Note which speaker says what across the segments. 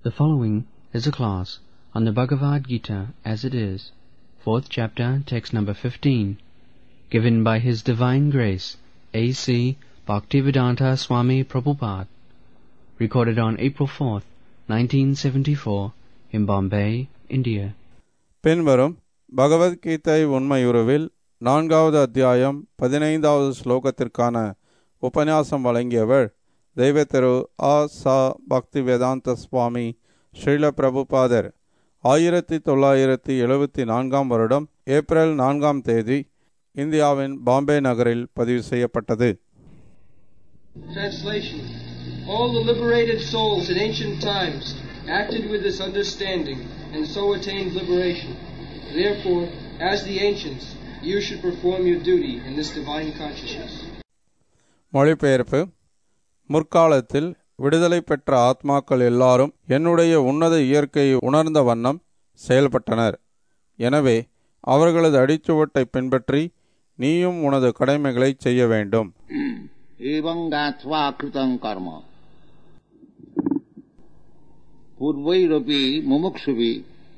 Speaker 1: The following is a class on the Bhagavad Gita as it is, fourth chapter, text number 15, given by His Divine Grace, A.C. Bhaktivedanta Swami Prabhupada, recorded on April 4th, 1974, in Bombay, India.
Speaker 2: பின்வரும் பகவத்கீதை உண்மையுருவில் நான்காவது அத்தியாயம் பதினைந்தாவது ஸ்லோகத்திற்கான உபன்யாசம் வழங்கியவர் தெய்வ திரு ஆ சா பக்தி வேதாந்த சுவாமி ஸ்ரீல பிரபுபாதர் ஆயிரத்தி தொள்ளாயிரத்தி எழுபத்தி நான்காம் வருடம் ஏப்ரல் நான்காம் தேதி இந்தியாவின் பாம்பே நகரில் பதிவு செய்யப்பட்டது
Speaker 3: Translation All the liberated souls in ancient times acted with this understanding and so attained liberation. Therefore, as the ancients, you should perform your duty in this divine consciousness.
Speaker 2: மொழிபெயர்ப்பு முற்காலத்தில் விடுதலை பெற்ற ஆத்மாக்கள் எல்லாரும் என்னுடைய உன்னத இயற்கையை உணர்ந்த வண்ணம் செயல்பட்டனர் எனவே அவர்களது அடிச்சுவட்டை பின்பற்றி நீயும் உனது கடமைகளை செய்ய வேண்டும்
Speaker 4: एवं गात्वा कृतं कर्म पूर्वैरपि मुमुक्षुभि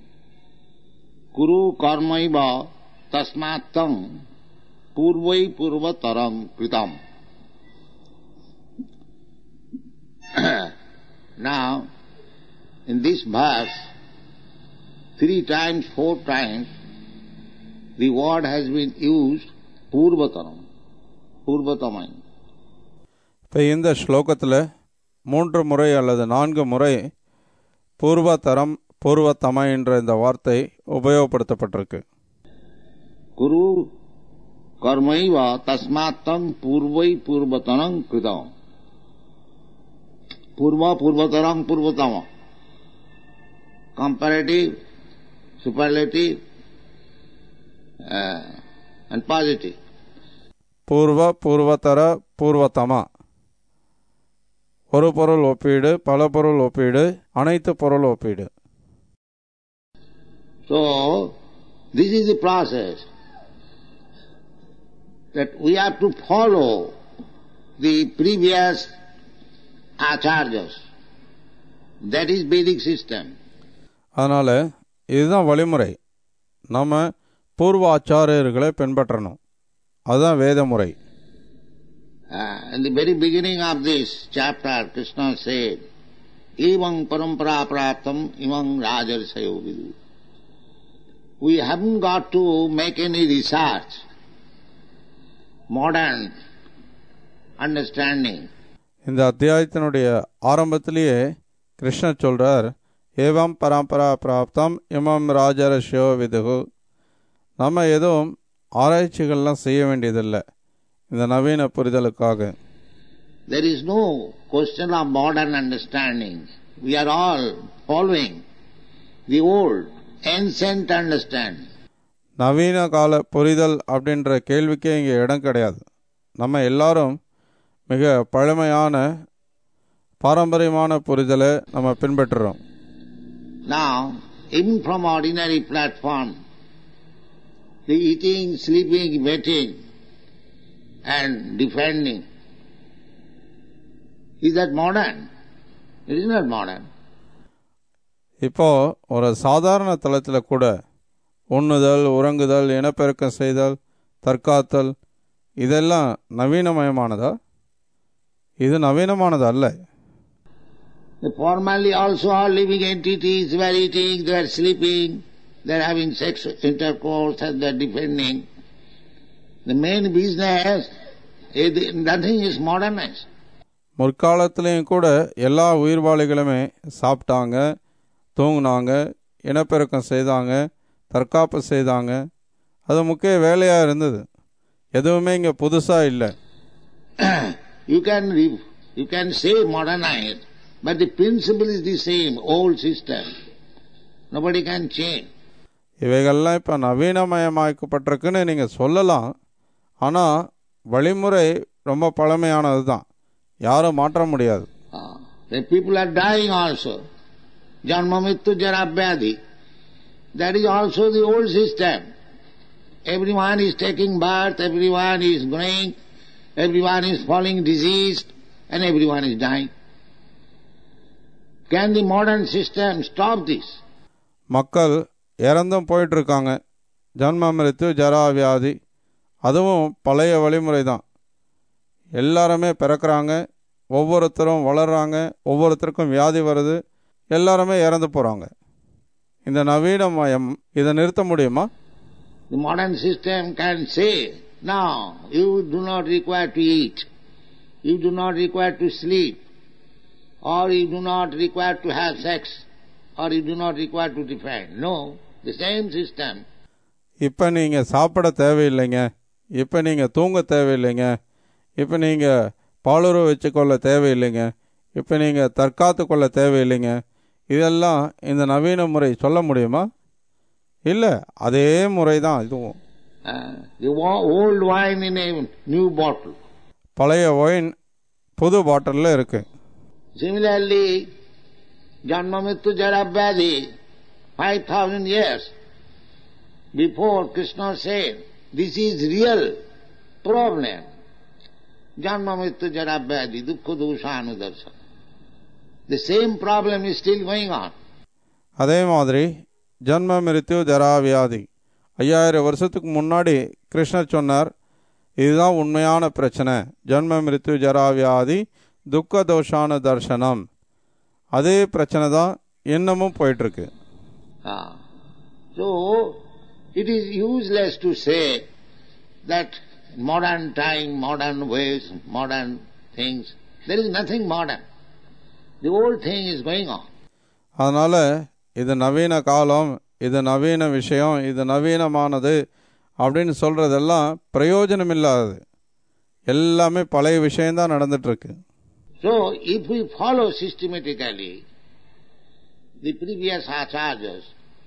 Speaker 4: कुरु कर्मैव तस्मात् तं पूर्वै पूर्वतरं कृतम् now in this verse three times four times the word has been used purvataram purvatamai
Speaker 2: இப்போ இந்த ஸ்லோகத்தில் மூன்று முறை அல்லது நான்கு முறை பூர்வதரம் பூர்வத்தம என்ற இந்த வார்த்தை உபயோகப்படுத்தப்பட்டிருக்கு
Speaker 4: कुरु कर्मैव तस्मात् तं पूर्वै पूर्वतरं कृतम् पूर्व पूर्वतरं पूर्वतम comparative superlative uh, and positive
Speaker 2: பூர்வ பூர்வதர பூர்வத்தம ஒரு பொருள் ஒப்பீடு பல பொருள் ஒப்பீடு அனைத்து பொருள் ஒப்பீடு
Speaker 4: So, this is the process that we have to follow the previous acharyas. That is Vedic system.
Speaker 2: அதனால் இதுதான் வழிமுறை நம்ம பூர்வ ஆச்சாரியர்களை பின்பற்றணும் அதுதான் வேத முறை
Speaker 4: Uh, in the very beginning of this chapter, Krishna said, Evam parampara praptam imam rajarsayo vidu. We haven't got to make any research, modern understanding.
Speaker 2: இந்த அத்தியாயத்தினுடைய ஆரம்பத்திலேயே கிருஷ்ணர் சொல்றார் ஏவம் பரம்பரா பிராப்தம் இமம் ராஜரஷ்யோ விதுகு நம்ம எதுவும் ஆராய்ச்சிகள்லாம் செய்ய வேண்டியதில்லை இந்த நவீன புரிதலுக்காக
Speaker 4: There is no question of modern understanding. We are all following the old, ancient understanding.
Speaker 2: நவீன கால புரிதல் அப்படின்ற கேள்விக்கே இங்கே இடம் கிடையாது நம்ம எல்லாரும் மிக பழமையான பாரம்பரியமான புரிதலை நம்ம பின்பற்றுறோம்
Speaker 4: Now, even from ordinary platform, the eating, sleeping, waiting, and defending, is that modern? It is not modern.
Speaker 2: இப்போ ஒரு சாதாரண தளத்தில் கூட உண்ணுதல் உறங்குதல் இனப்பெருக்கம் செய்தல் தற்காத்தல் இதெல்லாம் நவீனமயமானதா இது நவீனமானது அல்ல
Speaker 4: The formally also are living entities, they are eating, they are sleeping, they are having sex intercourse and they are defending. The main business, is nothing is modernized.
Speaker 2: முற்காலத்திலையும் கூட எல்லா உயிர்வாளிகளுமே சாப்பிட்டாங்க தூங்குனாங்க இனப்பெருக்கம் செய்தாங்க தற்காப்பு செய்தாங்க அது முக்கிய வேலையாக இருந்தது எதுவுமே இங்கே புதுசாக இல்லை
Speaker 4: you can re- you can say modernized, but the principle is the same, old system. Nobody can change.
Speaker 2: இவைகள்லாம் இப்போ நவீனமயமாக்கப்பட்டிருக்குன்னு நீங்கள் சொல்லலாம் ஆனால் வழிமுறை ரொம்ப பழமையானது தான் யாரும் மாற்ற முடியாது
Speaker 4: Ah, the people are dying also. Janma mittu jara vyadhi. That is also the old system. Everyone is taking birth, everyone is growing, everyone is falling diseased, and everyone is dying. Can the modern system stop this?
Speaker 2: மக்கள் இறந்தும் போயிட்டு இருக்காங்க ஜன்ம மிருத்து ஜரா வியாதி அதுவும் பழைய வழிமுறை தான் எல்லாருமே பிறக்கிறாங்க ஒவ்வொருத்தரும் வளர்றாங்க ஒவ்வொருத்தருக்கும் வியாதி வருது எல்லாருமே இறந்து போகிறாங்க இந்த நவீன மயம் இதை நிறுத்த முடியுமா
Speaker 4: The modern system can say, no, you do not require to eat, you do not require to sleep, or you do not require to have sex, or you do not require to defend. No, the same system
Speaker 2: இப்போ நீங்கள் சாப்பிட தேவையில்லைங்க இப்போ நீங்கள் தூங்க தேவையில்லைங்க இப்போ நீங்கள் பாலுறவு வச்சுக்கொள்ள தேவையில்லைங்க இப்போ நீங்கள் தற்காத்து கொள்ள தேவையில்லைங்க இதெல்லாம் இந்த நவீன முறை சொல்ல முடியுமா இல்லை அதே முறை தான் இதுவும்
Speaker 4: Uh, the wa- old wine in a new bottle.
Speaker 2: பழைய ஒயின் புது பாட்டிலில் இருக்கு
Speaker 4: Similarly, Janmamittu Jarabhyadi, 5000 years before Krishna said, this is real problem. Janmamittu Jarabhyadi, Dukkha Dushanudarsana. The same problem is still going on.
Speaker 2: அதே மாதிரி ஜன்ம மிருத்யு ஜரா வியாதி ஐயாயிரம் வருஷத்துக்கு முன்னாடி கிருஷ்ணர் சொன்னார் இதுதான் உண்மையான பிரச்சனை ஜன்ம மிருத்யு ஜரா வியாதி துக்க தோஷான தர்சனம் அதே பிரச்சனை தான் இன்னமும் போயிட்டுருக்கு
Speaker 4: Ah. So, it is useless to say that modern time, modern ways, modern things, there is nothing modern. The old thing is going on.
Speaker 2: அதனால் இது நவீன காலம் இது நவீன விஷயம் இது நவீனமானது அப்படின்னு சொல்கிறதெல்லாம் பிரயோஜனம் இல்லாதது எல்லாமே பழைய விஷயம்தான் நடந்துட்டுருக்கு
Speaker 4: So, if we follow systematically the previous acharyas,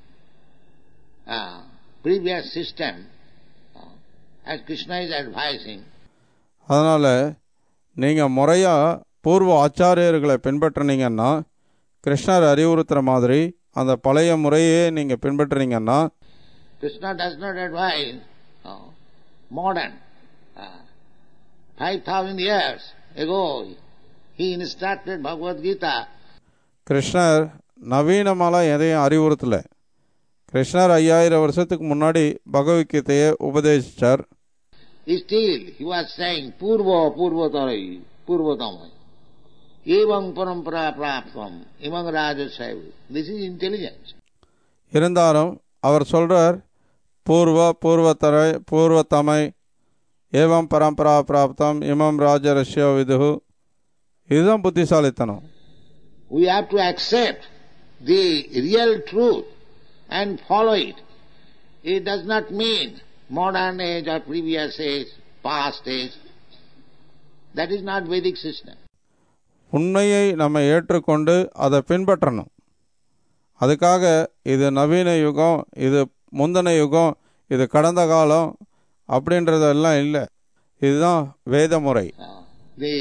Speaker 4: uh, previous system, uh, as Krishna is advising,
Speaker 2: அதனால் நீங்கள் முறையாக பூர்வ ஆச்சாரியர்களை பின்பற்றினீங்கன்னா கிருஷ்ணர் அறிவுறுத்துகிற மாதிரி அந்த பழைய முறையே நீங்கள் பின்பற்றினீங்கன்னா
Speaker 4: Krishna does not advise uh, modern. Uh, 5,000 years ago, he instructed Bhagavad Gita
Speaker 2: கிருஷ்ணர் நவீனமாலாம் எதையும் அறிவுறுத்தலை கிருஷ்ணர் ஐயாயிரம் வருஷத்துக்கு முன்னாடி பகவத்கீதையை உபதேசித்தார்
Speaker 4: Still, he was saying, Purva Purvatarai, Purvatamai. Evam parampara praptam, imam rajasai. This is intelligence.
Speaker 2: இருந்தாலும் அவர் சொல்கிறார் பூர்வ பூர்வத்தரை பூர்வத்தமை ஏவம் பரம்பரா பிராப்தம் இமம் ராஜரஷ்ய விதுகு இதுதான் புத்திசாலித்தனம்
Speaker 4: We have to accept the real truth and follow it. It does not mean modern age or previous age, past age. That is not Vedic system.
Speaker 2: உண்மையை நம்ம ஏற்றுக்கொண்டு அதை பின்பற்றணும் அதுக்காக இது நவீன யுகம் இது முந்தின யுகம் இது கடந்த காலம் அப்படின்றதெல்லாம் இல்லை இதுதான் வேத முறை
Speaker 4: Uh, the,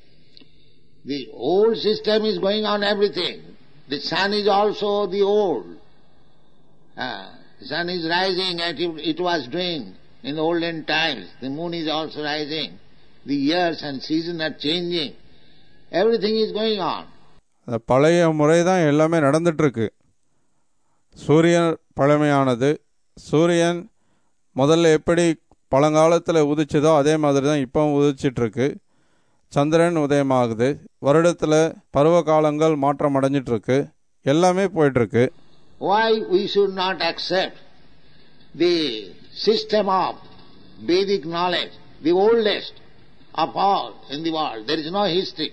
Speaker 4: the old system is going on everything. The sun is also the old. Uh, the sun is rising as it, it was doing in the olden times. The moon is also rising. The years and seasons are changing. Everything is going on.
Speaker 2: அந்த பழைய முறை தான் எல்லாமே நடந்துட்டுருக்கு சூரியன் பழமையானது சூரியன் முதல்ல எப்படி பழங்காலத்தில் உதிச்சதோ அதே மாதிரி தான் இப்போவும் உதிச்சிட்ருக்கு சந்திரன் உதயமாகுது வருடத்தில் பருவ காலங்கள் மாற்றம் அடைஞ்சிட்ருக்கு எல்லாமே போயிட்டுருக்கு
Speaker 4: Why we should not accept the system of Vedic knowledge, the oldest of all in the world. There is no history.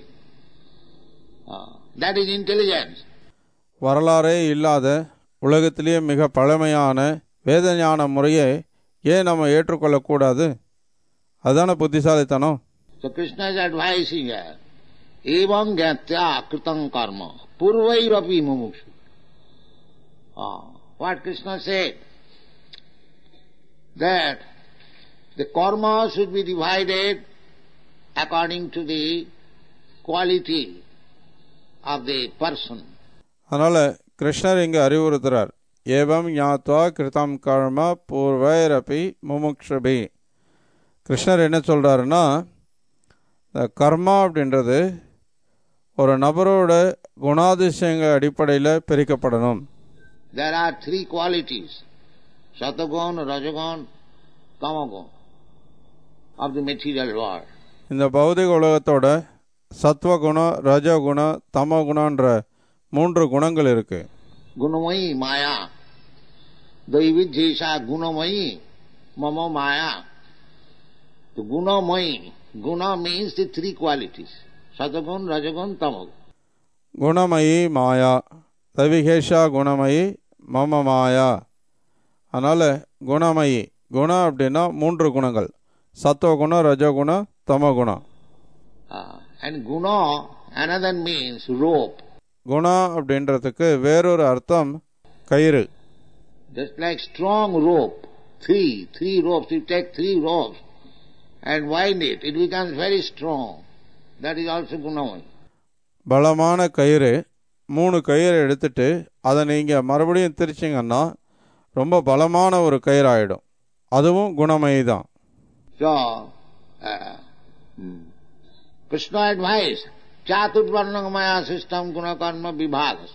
Speaker 4: Uh, that is intelligence.
Speaker 2: வரலாறே இல்லாத உலகத்திலேயே மிக பழமையான வேத ஞான முறையை ஏன் நம்ம ஏற்றுக்கொள்ளக்கூடாது அதுதானே புத்திசாலித்தனம்
Speaker 4: So Krishna is advising her, evam gyatya kritam karma purvairapi mumukshu. Ah, what Krishna said, that the karma should be divided according to the quality of the person.
Speaker 2: அதனால் கிருஷ்ணர் இங்கே அறிவுறுத்துறார் ஏவம் ஞாத்வா கிருதம் கர்ம பூர்வைரபி முமுக்ஷபி கிருஷ்ணர் என்ன சொல்கிறாருன்னா இந்த கர்மா அப்படின்றது ஒரு நபரோட குணாதிசயங்கள் அடிப்படையில் பிரிக்கப்படணும்
Speaker 4: There are three qualities Satagun, Rajagun, Tamagun of the material world.
Speaker 2: இந்த பௌதிக உலகத்தோட சத்வகுணம் ரஜகுணம் தமகுணன்ற மூன்று குணங்கள் இருக்கு
Speaker 4: Gunamayi Maya. Daividjesha Gunamayi Mama Maya. The Gunamayi. Guna means the three qualities. Satagun, Rajagun, Tamagun.
Speaker 2: குணமயி மாயா தவிகேஷா குணமயி மம மாயா அதனால் குணமயி குணம் அப்படின்னா மூன்று குணங்கள் சத்துவகுணம் ரஜகுணம் தமகுணம்
Speaker 4: Uh, and Guna, another means rope.
Speaker 2: குணம் அப்படின்றதுக்கு வேறொரு அர்த்தம் கயிறு
Speaker 4: Just like strong rope. Three, three ropes. You take three ropes and wind it. It becomes very strong. That is also Gunamayi.
Speaker 2: பலமான கயிறு மூணு கயிறு எடுத்துட்டு அதை நீங்கள் மறுபடியும் திரிச்சிங்கன்னா ரொம்ப பலமான ஒரு கயிறு ஆயிடும் அதுவும் குணமயி தான்
Speaker 4: So, uh, hmm. Krishna advised, Chaturvarnamaya system gunakarma vibhagas.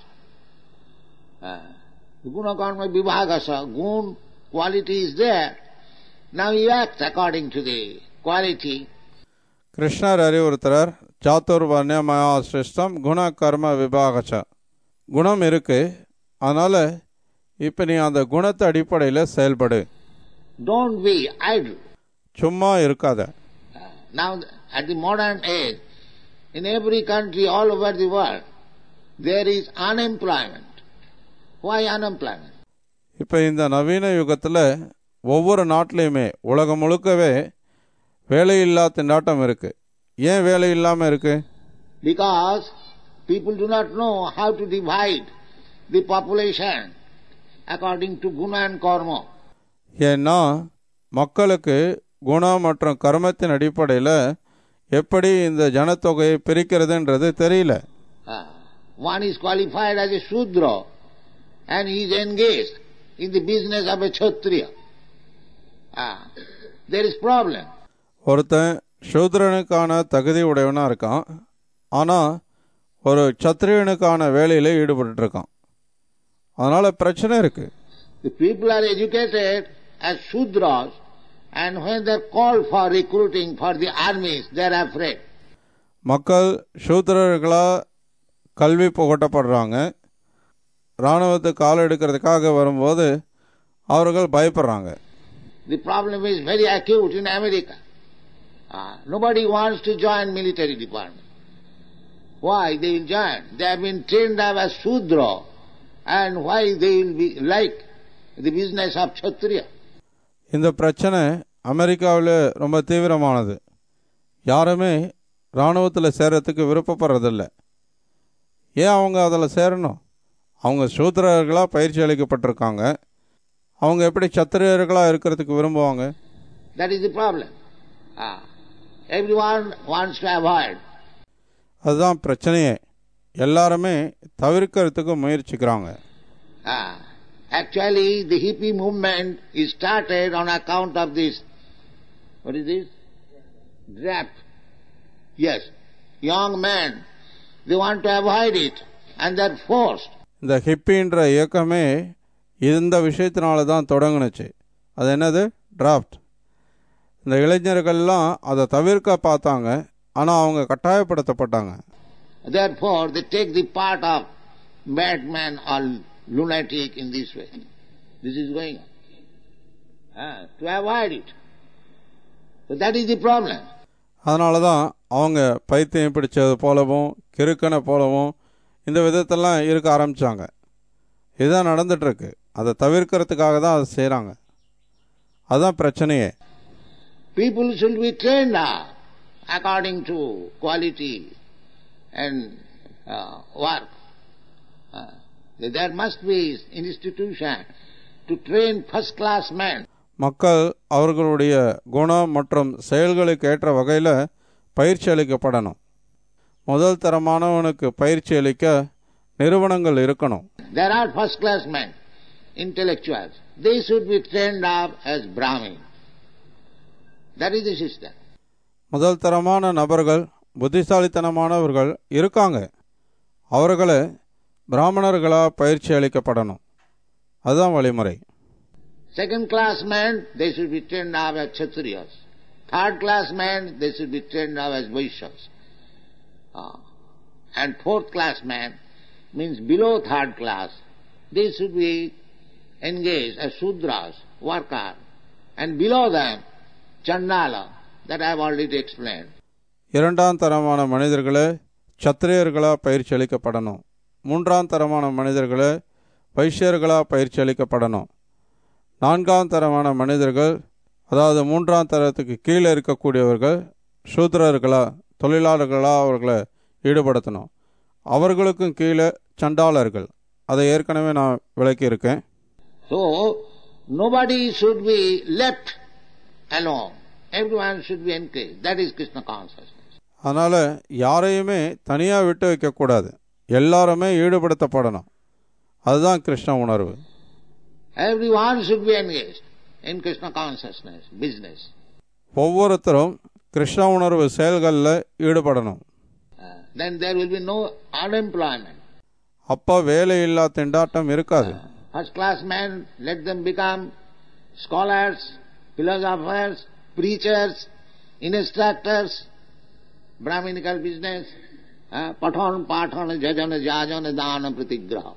Speaker 4: Uh, gunakarma vibhagasa, gun, quality is there. Now you act according to the quality.
Speaker 2: கிருஷ்ணர் அறிவுறுத்துறார் சாத்துர் வர்ணமயா சிஸ்டம் குண கர்ம விபாகச்ச குணம் இருக்கு அதனால இப்போ நீ அந்த குணத்தை அடிப்படையில் செயல்படு
Speaker 4: Don't be idle.
Speaker 2: சும்மா இருக்காத
Speaker 4: Uh, now, at the modern age, in every country all over the world, there is unemployment. Why unemployment?
Speaker 2: இப்போ இந்த நவீன யுகத்தில் ஒவ்வொரு நாட்டிலையுமே உலகம் முழுக்கவே வேலையில்லா திண்டாட்டம் இருக்கு ஏன் வேலை இல்லாமல் இருக்கு
Speaker 4: Because people do not know how to divide the population according to guna and karma.
Speaker 2: ஏன்னா மக்களுக்கு குணம் மற்றும் கர்மத்தின் அடிப்படையில் எப்படி இந்த ஜனத்தொகையை பிரிக்கிறதுன்றது தெரியல
Speaker 4: Ah, one is qualified as a Shudra and he is engaged in the business of a Kshatriya. Ah, there is problem.
Speaker 2: ஒருத்தன் சூத்ரனுக்கான தகுதி உடையவனா இருக்கான் ஆனால் ஒரு சத்திரியனுக்கான வேலையில் ஈடுபட்டு இருக்கான் அதனால பிரச்சனை இருக்கு
Speaker 4: The people are educated as Shudras and when they are called for recruiting for the armies, they are afraid.
Speaker 2: மக்கள் சூத்திரர்களாக கல்வி புகட்டப்படுறாங்க இராணுவத்துக்கு கால் எடுக்கிறதுக்காக வரும்போது அவர்கள் பயப்படுறாங்க
Speaker 4: The problem is very acute in America. Ah, nobody wants to join military department. Why they will join? They have been trained up as Shudra and why they will be like the business of Kshatriya.
Speaker 2: இந்த பிரச்சனை அமெரிக்காவில் ரொம்ப தீவிரமானது யாருமே இராணுவத்தில் சேரத்துக்கு விருப்பப்படுறதில்ல ஏன் அவங்க அதில் சேரணும் அவங்க சூத்திரர்களாக பயிற்சி அளிக்கப்பட்டிருக்காங்க அவங்க எப்படி சத்திரியர்களாக இருக்கிறதுக்கு விரும்புவாங்க
Speaker 4: That is the problem. Ah, everyone wants to avoid.
Speaker 2: அதுதான் பிரச்சனையே எல்லாருமே தவிர்க்கிறதுக்கு முயற்சிக்கிறாங்க
Speaker 4: Ah, actually, the hippie movement is started on account of this. What is this? Draft. Yes, young men, they want to avoid it, and they're forced.
Speaker 2: இந்த ஹிப்பின்ற இயக்கமே இந்த விஷயத்தினால தான் தொடங்குனுச்சு அது என்னது டிராஃப்ட் இந்த இளைஞர்கள்லாம் அதை தவிர்க்க பார்த்தாங்க ஆனால் அவங்க கட்டாயப்படுத்தப்பட்டாங்க
Speaker 4: Therefore, they take the part of madman or lunatic in this way. This is going on. Ah, to avoid it. So that is the problem.
Speaker 2: அதனால தான் அவங்க பைத்தியம் பிடிச்சது போலவும் கிறுக்கனை போலவும் இந்த விதத்தெல்லாம் இருக்க ஆரம்பித்தாங்க இதுதான் நடந்துட்டுருக்கு அதை தவிர்க்கிறதுக்காக தான் அதை செய்கிறாங்க அதுதான் பிரச்சனையே
Speaker 4: People should be trained up according to quality and uh, work. Uh, there must be institution to train first class men.
Speaker 2: மக்கள் அவர்களுடைய குணம் மற்றும் செயல்களுக்கு ஏற்ற வகையில் பயிற்சி அளிக்கப்படணும் முதல் தரமானவனுக்கு பயிற்சி அளிக்க நிறுவனங்கள் இருக்கணும்
Speaker 4: There are first class men, intellectuals. They should be trained up as Brahmin. That is the system.
Speaker 2: முதல் தரமான நபர்கள் புத்திசாலித்தனமானவர்கள் இருக்காங்க அவர்களை பிராமணர்களாக பயிற்சி அளிக்கப்படணும் அதுதான் வழிமுறை
Speaker 4: Second class men, they should be trained up as Kshatriyas. Third class men, they should be trained up as Vaishyas. Ah. And fourth class men means below third class, they should be engaged as Sudras, worker. And below them, Chandala, that I have already explained.
Speaker 2: இரண்டாம் தரமான மனிதர்களை சத்திரியர்களாக பயிற்சி அளிக்கப்படணும் மூன்றாம் தரமான மனிதர்களை வைஷ்யர்களாக பயிற்சி அளிக்கப்படணும் நான்காம் தரமான மனிதர்கள் அதாவது மூன்றாம் தரத்துக்கு கீழே இருக்கக்கூடியவர்கள் சூத்திரர்களா தொழிலாளர்களா அவர்களை ஈடுபடுத்தணும் அவர்களுக்கும் கீழே சண்டாளர்கள் அதை ஏற்கனவே நான் விளக்கியிருக்கேன்
Speaker 4: So, nobody should be left alone. Everyone should be encouraged. That is Krishna consciousness.
Speaker 2: அதனால் யாரையுமே தனியாக விட்டு வைக்கக்கூடாது எல்லாருமே ஈடுபடுத்தப்படணும் அதுதான் கிருஷ்ண உணர்வு
Speaker 4: Everyone should be engaged in Krishna consciousness, business.
Speaker 2: ஒவ்வொருத்தரும் கிருஷ்ண உணர்வு செயல்களில் ஈடுபடணும்
Speaker 4: Uh, then there will be no unemployment.
Speaker 2: அப்போ வேலையில்லா திண்டாட்டம் இருக்காது
Speaker 4: First class men, let them become scholars, philosophers, preachers, instructors, Brahminical business, uh, pathan, pathan, jajana, jajana, dana, pratigraha.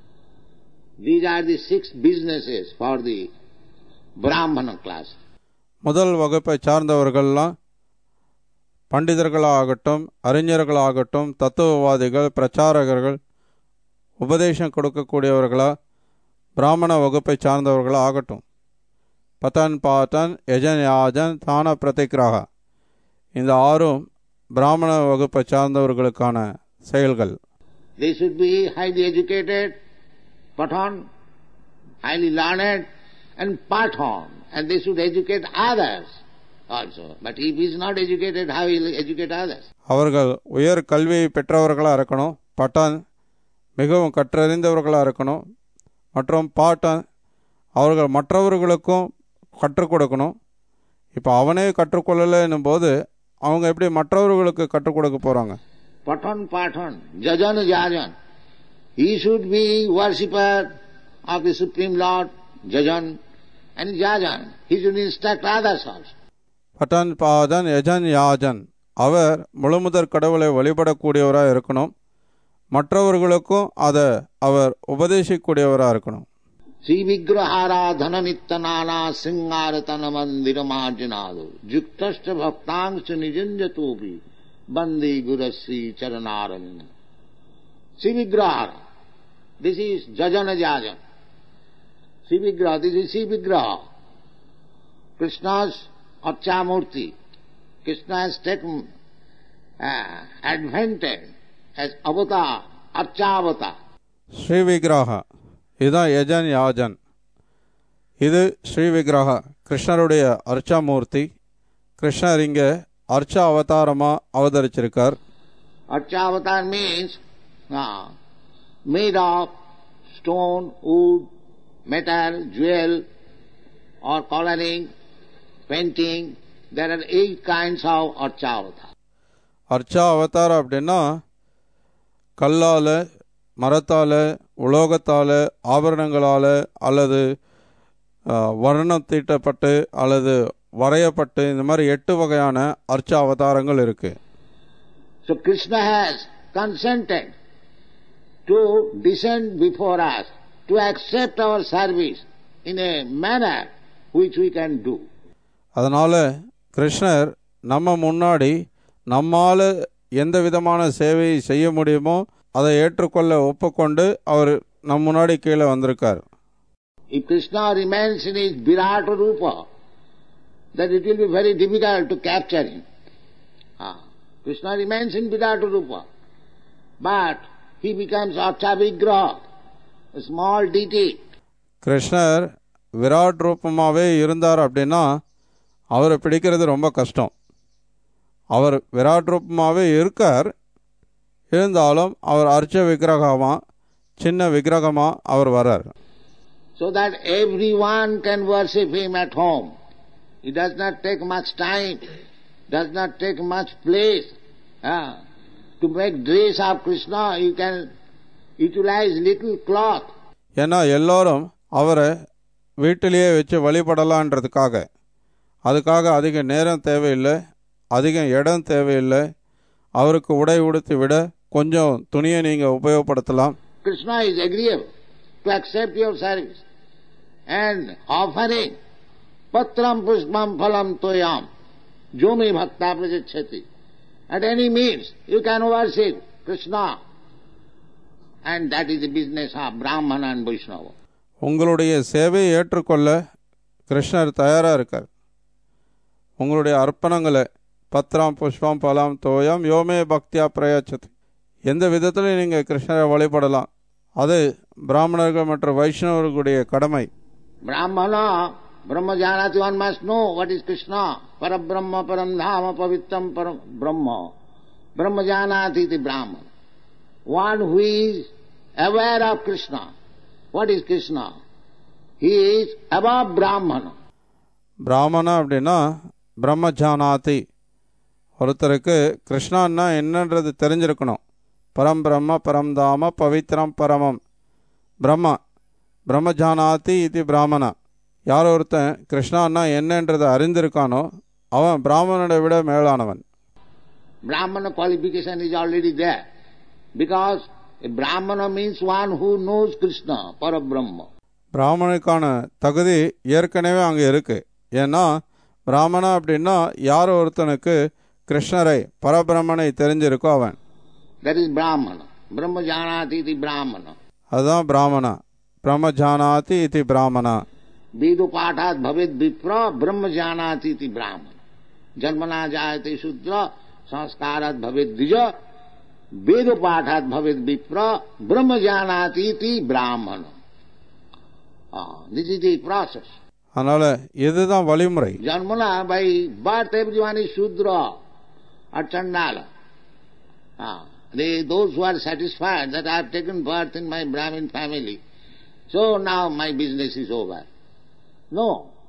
Speaker 4: These are the six businesses for the Brahmana class.
Speaker 2: முதல் வகுப்பை சார்ந்தவர்கள்லாம் பண்டிதர்களாகட்டும் அறிஞர்களாகட்டும் தத்துவவாதிகள் பிரச்சாரகர்கள் உபதேசம் கொடுக்கக்கூடியவர்களா பிராமண வகுப்பை சார்ந்தவர்களா ஆகட்டும் பதன் பாட்டன் யஜன் யாஜன் தான பிரதிகிரகா இந்த ஆறும் பிராமண வகுப்பை சார்ந்தவர்களுக்கான செயல்கள்
Speaker 4: They should be highly educated, pathan, highly learned, and pathan, and they should educate others also. But if he is not educated, how will he educate others?
Speaker 2: அவர்கள் உயர் கல்வியை பெற்றவர்களாக இருக்கணும் பட்டான் மிகவும் கற்றறிந்தவர்களாக இருக்கணும் மற்றும் பாட்டன் அவர்கள் மற்றவர்களுக்கும் கற்றுக் கொடுக்கணும் இப்போ அவனே கற்றுக்கொள்ளலைன்னும் போது அவங்க எப்படி மற்றவர்களுக்கு கற்றுக் கொடுக்க போகிறாங்க
Speaker 4: Pathan, pathan, jajan, jajan. He should be worshipper of the Supreme Lord, jajan, and jajan. He should instruct others also.
Speaker 2: பட்டான் பாதன் யஜன் யாஜன் அவர் முழுமுதற் கடவுளை வழிபடக்கூடியவராக இருக்கணும் மற்றவர்களுக்கும் அதை அவர் உபதேசிக்கக்கூடியவராக இருக்கணும்
Speaker 4: श्री विग्रहाराधन नित्य नाना श्रृंगार तन मंदिर मार्जनादो युक्त भक्तांश निजंज तो भी बंदी गुरु श्री चरणारविंद श्री विग्रह दिस इज जजन जाजन श्री विग्रह दिस इज श्री विग्रह कृष्णा's अर्चा मूर्ति Krishna has taken uh, advantage as avatar, archa avatar.
Speaker 2: Sri விக்கிரகா இதுதான் யஜன் யாஜன் இது ஸ்ரீ விக்கிரகா கிருஷ்ணருடைய அர்ச்சாமூர்த்தி கிருஷ்ணர் இங்கே அர்ச்சா அவதாரமாக அவதரிச்சிருக்கார்
Speaker 4: Archavatar means uh, made of stone, wood, metal, jewel, or coloring, painting. There are eight kinds of Archavatar.
Speaker 2: அர்ச்சா அவதாரம் அப்படின்னா கல்லால் மரத்தால் உலோகத்தால் ஆபரணங்களால் அல்லது ஆ, வர்ணம் தீட்டப்பட்டு அல்லது வரையப்பட்டு இந்த மாதிரி எட்டு வகையான அர்ச்சா அவதாரங்கள் இருக்குது
Speaker 4: So Krishna has consented to descend before us, to accept our service in a manner which we can do.
Speaker 2: அதனால் கிருஷ்ணர் நம்ம முன்னாடி நம்மால் எந்த விதமான சேவையை செய்ய முடியுமோ அதை ஏற்றுக்கொள்ள ஒப்புக்கொண்டு அவர் நம் முன்னாடி கீழே வந்திருக்கார்
Speaker 4: If Krishna remains in his Virat Rupa, then it will be very difficult to capture him. Ah, Krishna remains in Virat Rupa, but he becomes Archa Vigraha, a small deity.
Speaker 2: கிருஷ்ணர் விராட் ரூபமாகவே இருந்தார் அப்படின்னா அவரை பிடிக்கிறது ரொம்ப கஷ்டம் அவர் விராட் ரூபமாகவே இருக்கார் இருந்தாலும் அவர் அர்ச்ச விக்கிரகமாக சின்ன விக்கிரகமாக அவர் வரார்
Speaker 4: so that everyone can worship him at home. It does not take much time, does not take much place, Ah, to make dress of Krishna, you can utilize little cloth.
Speaker 2: ஏன்னா எல்லோரும் அவரை வீட்டிலேயே வச்சு வழிபடலான்றதுக்காக அதுக்காக அதிக நேரம் தேவையில்லை அதிக இடம் தேவையில்லை அவருக்கு உடை உடுத்தி விட கொஞ்சம் துணியை நீங்கள் உபயோகப்படுத்தலாம்
Speaker 4: Krishna is agreeable to accept your service and offering patram pushpam phalam toyam jomi bhakta prajachati. At any means you can worship Krishna and that is the business of Brahmana and Vaishnava.
Speaker 2: உங்களுடைய சேவையை ஏற்றுக்கொள்ள கிருஷ்ணர் தயாராக இருக்கார் உங்களுடைய அர்ப்பணங்களை பத்திரம் புஷ்பம் பலம் தோயம் யோமே பக்தியா பிரயாச்சது எந்த விதத்தில் நீங்கள் கிருஷ்ணரை வழிபடலாம் அது பிராமணர்கள் மற்றும் வைஷ்ணவர்களுடைய கடமை
Speaker 4: Brahmana, Brahma janati, one must know what is Krishna. Parabrahma, Paramdhama, Pavitram, Param Brahma. Brahma janati iti Brahmana. One who is aware of Krishna. What is Krishna? He is above Brahmana.
Speaker 2: பிராமணா அப்படின்னா பிரம்மஜானாதி ஒருத்தருக்கு கிருஷ்ணான்னா என்னன்றது தெரிஞ்சிருக்கணும் பரம் பிரம்ம பரம் தாம பவித்ரம் பரமம் பிரம்ம பிரம்மஜானாதி இது பிராமணா யார் ஒருத்தன் கிருஷ்ணான்னா என்னன்றதை அறிந்திருக்கானோ அவன் பிராமணனை விட மேலானவன்
Speaker 4: Brahmana qualification is already there. Because a Brahmana means one who knows Krishna, Parabrahma.
Speaker 2: பிராமணுக்கான தகுதி ஏற்கனவே அங்கே இருக்கு ஏன்னா பிராமணா அப்படின்னா யார் ஒருத்தனுக்கு கிருஷ்ணரை பரபிரம்மனை தெரிஞ்சிருக்கோ அவன்
Speaker 4: That is Brahmana. Brahma janati iti Brahmana.
Speaker 2: அதுதான் பிராமணா பிரம்மஜானாதி இது பிராமணா
Speaker 4: वेदो पाठात भवेद विप्र ब्रह्म जानाति इति ब्राह्मण जन्मना जायते शूद्र संस्कारात भवेद द्विज वेदो पाठात भवेद विप्र ब्रह्म जानाति इति ब्राह्मण दिस इज द प्रोसेस
Speaker 2: அதனால இதுதான் வழிமுறை
Speaker 4: जन्मना by birth everyone is shudra or chandala Ah, they those who are satisfied that I have taken birth in my Brahmin family so now my business is over no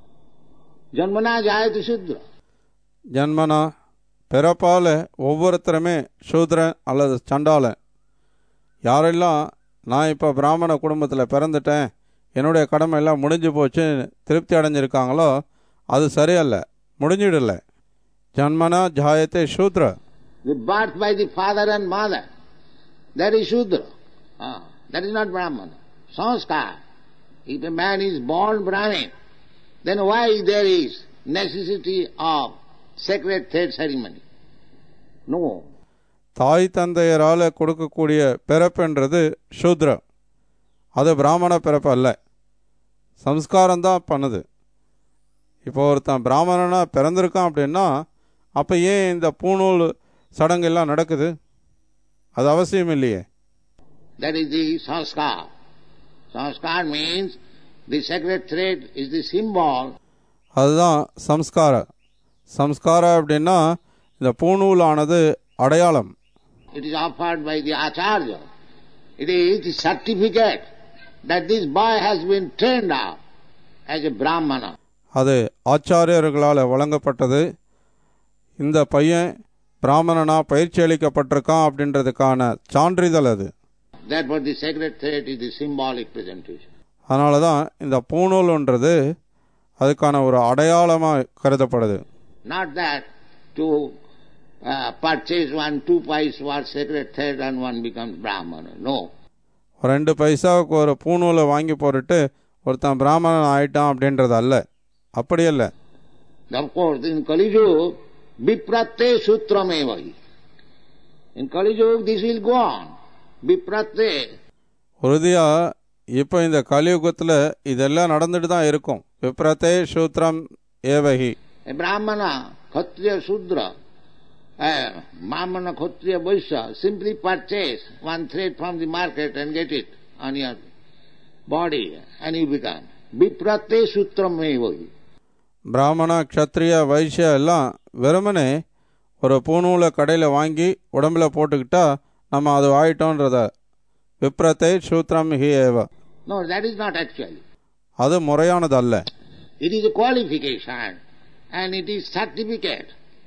Speaker 4: जन्मना जायते शूद्र
Speaker 2: ஜன்மனா பிறப்பால ஒவ்வொருத்தருமே சூத்ரன் அல்லது சண்டாளன் யாரெல்லாம் நான் இப்போ பிராமண குடும்பத்தில் பிறந்துட்டேன் என்னுடைய கடமை எல்லாம் முடிஞ்சு போச்சு திருப்தி அடைஞ்சிருக்காங்களோ அது சரியல்ல முடிஞ்சிடல ஜன்மனா ஜாயத்தே சூத்ர
Speaker 4: the birth by the father and mother that is shudra Ah, that is not brahmana sanskar if a man is born brahmin then why there is necessity of sacred thread ceremony no
Speaker 2: தாய் தந்தையரால் கொடுக்கக்கூடிய பிறப்புன்றது சூத்ர அது பிராமண பிறப்பு அல்ல சம்ஸ்காரம்தான் பண்ணுது இப்போ ஒருத்தன் பிராமணனா பிறந்திருக்கான் அப்படின்னா அப்போ ஏன் இந்த பூணூல் சடங்கு எல்லாம் நடக்குது அது அவசியம் இல்லையே
Speaker 4: That is the sanskar. Sanskar means the sacred thread is the symbol
Speaker 2: அதுதான் சம்ஸ்கார சம்ஸ்கார அப்படின்னா இந்த பூணூலானது அடையாளம்
Speaker 4: It is offered by the Acharya. It is the certificate that this boy has been trained up as a Brahmana.
Speaker 2: அது ஆச்சாரியர்களால் வழங்கப்பட்டது இந்த பையன் பிராமணனா பயிற்சி அளிக்கப்பட்டிருக்கான் அப்படின்றதுக்கான சான்றிதழ் அது
Speaker 4: Therefore the sacred thread is the symbolic presentation.
Speaker 2: அதனால தான் இந்த பூணூல்ன்றது அதுக்கான ஒரு அடையாளமாக கருதப்படுது
Speaker 4: Not that to uh, purchase one two pice worth sacred thread and one becomes Brahmana. No.
Speaker 2: ஒரு ரெண்டு பைசாவுக்கு ஒரு பூணூலை வாங்கி போட்டுட்டு ஒருத்தன் பிராமணன் ஆயிட்டான் அப்படின்றது அல்ல அப்படி அல்ல
Speaker 4: Of course, in Kali Yuga, vipratte sutrameva. In Kali Yuga, this will go on. Vipratte.
Speaker 2: உறுதியாக இப்போ இந்த கலியுகத்தில் இதெல்லாம் நடந்துட்டு தான் இருக்கும் விப்ரதே சூத்ரம் ஏவகி
Speaker 4: A Brahmana, Kshatriya, Sudra, uh, Brahmana, Kshatriya, Vaishya, simply purchase one thread from the market and get it on your body and you become. Vipratte sutrameva.
Speaker 2: பிராமண க்ஷத்ரிய வைசிய எல்லாம் வெறுமனே ஒரு பூணூலை கடையில் வாங்கி உடம்புல போட்டுக்கிட்டா நம்ம அது ஆயிட்டோன்றத விப்ரத்தை சூத்ரம் ஹி ஏவ
Speaker 4: No, that is not actually.
Speaker 2: அது முறையானது அல்ல
Speaker 4: It is a qualification and it is certificate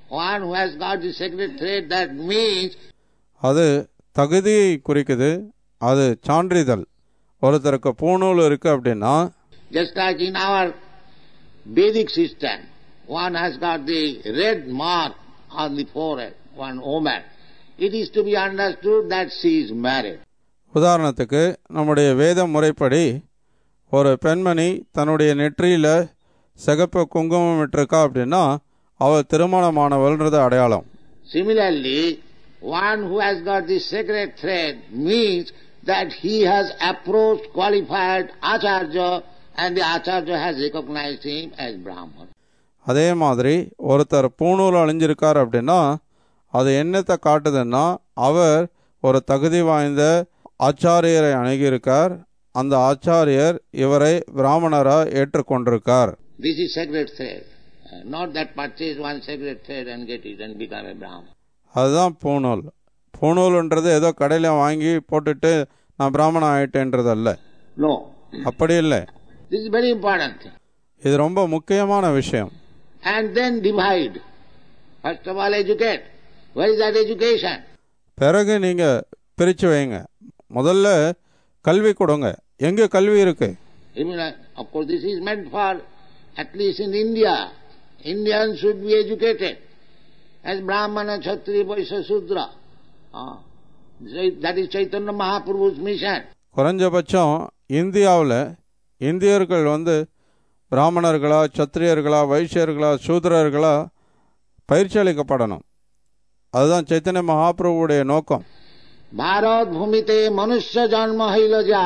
Speaker 4: One who has got the sacred thread, that means
Speaker 2: அது தகுதியை குறிக்குது அது சான்றிதழ் ஒருத்தருக்கு பூணூல் இருக்கு அப்படின்னா
Speaker 4: just like in our Vedic system, one has got the red mark on the forehead, one woman. It is to be understood that she is married.
Speaker 2: உதாரணத்துக்கு நம்முடைய வேத முறைப்படி ஒரு பெண்மணி தன்னுடைய நெற்றியில் சிகப்பு குங்குமம் விட்டிருக்கா அப்படின்னா அவள் திருமணமானவள்ன்றது அடையாளம்
Speaker 4: Similarly, one who has got the sacred thread means that he has approached qualified Acharya and the Acharya has recognized him as Brahman.
Speaker 2: அதே மாதிரி ஒருத்தர் பூணூல் அழிஞ்சிருக்கார் அப்படின்னா அது என்னத்தை காட்டுதுன்னா அவர் ஒரு தகுதி வாய்ந்த ஆச்சாரியரை அணுகியிருக்கார் அந்த ஆச்சாரியர் இவரை பிராமணரா ஏற்றுக்கொண்டிருக்கார்
Speaker 4: This is sacred thread. Uh, Not that purchase one sacred thread and get it and become a Brahman.
Speaker 2: அதுதான் பூணூல் பூணூல்ன்றது ஏதோ கடையில் வாங்கி போட்டுட்டு நான் பிராமணன் ஆயிட்டேன்றது அல்ல
Speaker 4: No.
Speaker 2: அப்படி இல்லை
Speaker 4: This is very important thing.
Speaker 2: இது ரொம்ப முக்கியமான விஷயம்
Speaker 4: And then divide. First of all, educate. Where is that education?
Speaker 2: பிறகு நீங்க பிரிச்சு வைங்க முதல்ல கல்வி கொடுங்க எங்க கல்வி இருக்கு
Speaker 4: Even, uh, of course, this is meant for, at least in India, Indians should be educated as Brahmana, Kshatriya, Vaishya, Sudra. Ah. So That is Chaitanya Mahaprabhu's mission.
Speaker 2: குறைஞ்சபட்சம் இந்தியாவில் இந்தியர்கள் வந்து பிராமணர்களா சத்திரியர்களா வைசியர்களா சூத்திரர்களா பயிற்சி அளிக்கப்படணும் அதுதான் சைத்தன்ய மகாபிரபுவுடைய நோக்கம்
Speaker 4: भारत भूमिते मनुष्य जन्म हईल जा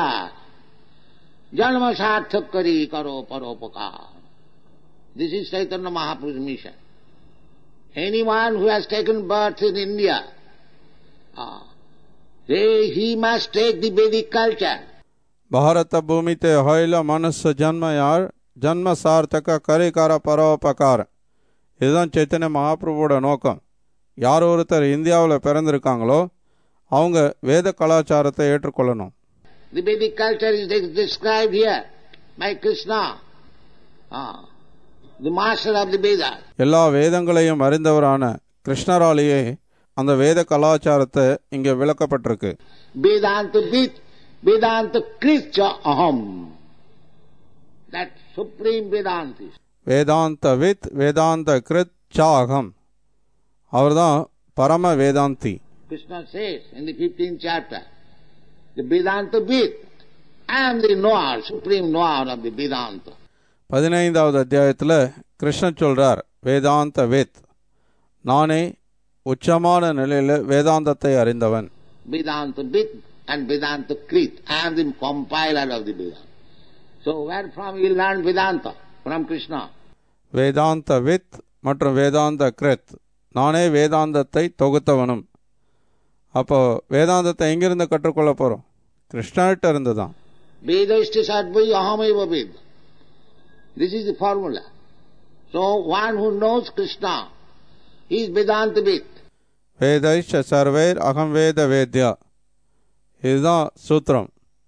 Speaker 4: जन्म सार्थक करी करो परोपकार this is Chaitanya Mahapurusha mission any one who has taken birth in India he must take the Vedic culture.
Speaker 2: Bharata ಭೂಮಿತೆ ಹೊಯ್ಲ ಮನಸ್ಸು ಜನ್ಮ ಯಾರ್ ஜன்ம சார்த்தக கரிகார பரோபகார் இதுதான் சைத்தன்ய மகாபிரபுவோட நோக்கம் யார் ஒருத்தர் இந்தியாவில் பிறந்திருக்காங்களோ அவங்க வேத கலாச்சாரத்தை ஏற்றுக்கொள்ளணும்
Speaker 4: The Vedic culture is de- described here by Krishna, ah, the master of the Vedas.
Speaker 2: எல்லா வேதங்களையும் அறிந்தவரான கிருஷ்ணராலேயே அந்த வேத கலாச்சாரத்தை இங்கே விளக்கப்பட்டிருக்கு
Speaker 4: Vedanta Vid, Vedanta Krishna Aham. That supreme Vedanta.
Speaker 2: வேதாந்த வித் வேதாந்த கிருத் சாகம் அவர்தான் பரம வேதாந்தி
Speaker 4: Krishna says in the 15th chapter, the Vedanta Vid, I am the knower, supreme knower of the Vedanta.
Speaker 2: பதினைந்தாவது அத்தியாயத்தில் கிருஷ்ணர் சொல்றார் வேதாந்த வேத் நானே உச்சமான நிலையில் வேதாந்தத்தை அறிந்தவன்
Speaker 4: Vedanta Vid and Vedanta Krit. I am the compiler of the Vedanta. So where from you learn Vedanta? From Krishna.
Speaker 2: வேதாந்த வித் மற்றும் வேதாந்த கிருத் நானே வேதாந்தத்தை தொகுத்தவனும் அப்போ வேதாந்தத்தை எங்கிருந்து கற்றுக்கொள்ள போறோம் கிருஷ்ணர்கிட்ட இருந்து தான்
Speaker 4: Vedashti Sadvai Ahameva Ved. This is the formula. So one who knows Krishna, he is Vedanta Vid.
Speaker 2: வேதைஷ சர்வேர் அகம் வேத வேத்யா இதுதான் சூத்திரம்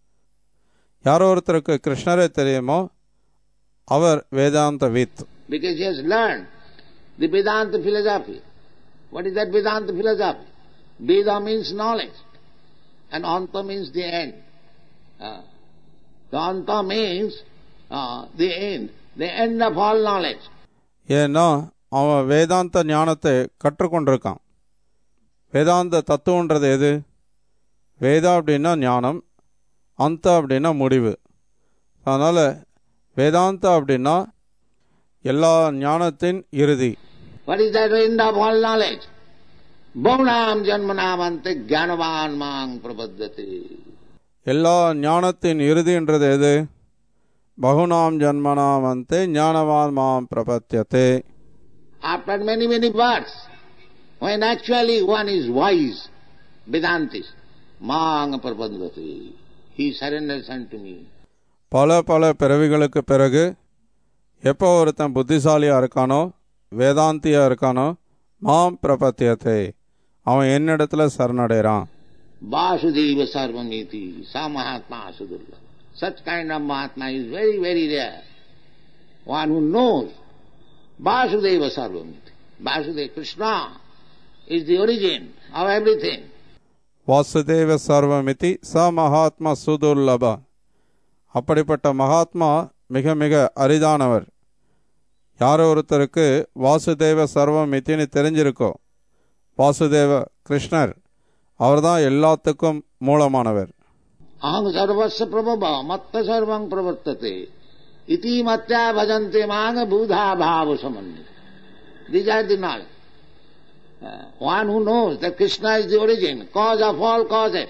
Speaker 2: யாரோ ஒருத்தருக்கு கிருஷ்ணரே தெரியுமோ அவர் வேதாந்த வித்
Speaker 4: Because he has learned the Vedanta philosophy. What is that Vedanta philosophy? Veda means knowledge. And Anta means the end. Uh, the Anta means uh, the end. The end of all knowledge.
Speaker 2: ஏன்னா அவன் வேதாந்த ஞானத்தை கற்றுக்கொண்டிருக்கான் வேதாந்த தத்துவன்றது எது வேதா அப்படின்னா ஞானம் அந்த அப்படின்னா முடிவு அதனால் வேதாந்தா அப்படின்னா எல்லா ஞானத்தின் இறுதி
Speaker 4: What is that end of all knowledge? Bhaunam janmanamante jnanavan mang prapaddati.
Speaker 2: எல்லா ஞானத்தின் இறுதின்றது எது பகுனாம் ஜன்மனாம் அந்தே ஞானவான் மாம் பிரபத்தியத்தே
Speaker 4: After many, many births, when actually one is wise, Vedantis, mang prapaddati. He surrenders unto me.
Speaker 2: பல பல பிறவிகளுக்கு பிறகு எப்போ ஒருத்தன் புத்திசாலியாக இருக்கானோ வேதாந்தியாக இருக்கானோ மாம் பிரபத்தியத்தை அவன் என்னிடத்துல சரணடைகிறான்
Speaker 4: Vasudeva Sarvamiti, sa Mahatma Sudurla. Such kind of Mahatma is very, very rare. One who knows Vasudeva Sarvamiti. Vasudeva, Krishna is the origin of everything.
Speaker 2: Vasudeva சர்வமிதி ச மகாத்மா சுதுர்லப அப்படிப்பட்ட மகாத்மா மிக மிக அரிதானவர் யாரோ ஒருத்தருக்கு வாசுதேவ சர்வமித்தின்னு தெரிஞ்சிருக்கோ வாசுதேவ கிருஷ்ணர் அவர்தான் எல்லாத்துக்கும் மூலமானவர்
Speaker 4: अहं सर्वस्य प्रभव मत्त सर्वं प्रवर्तते इति मत्या भजन्ते मांग बुधा भाव समन्वित These are the knowledge. Uh, one who knows that Krishna is the origin, cause of all causes.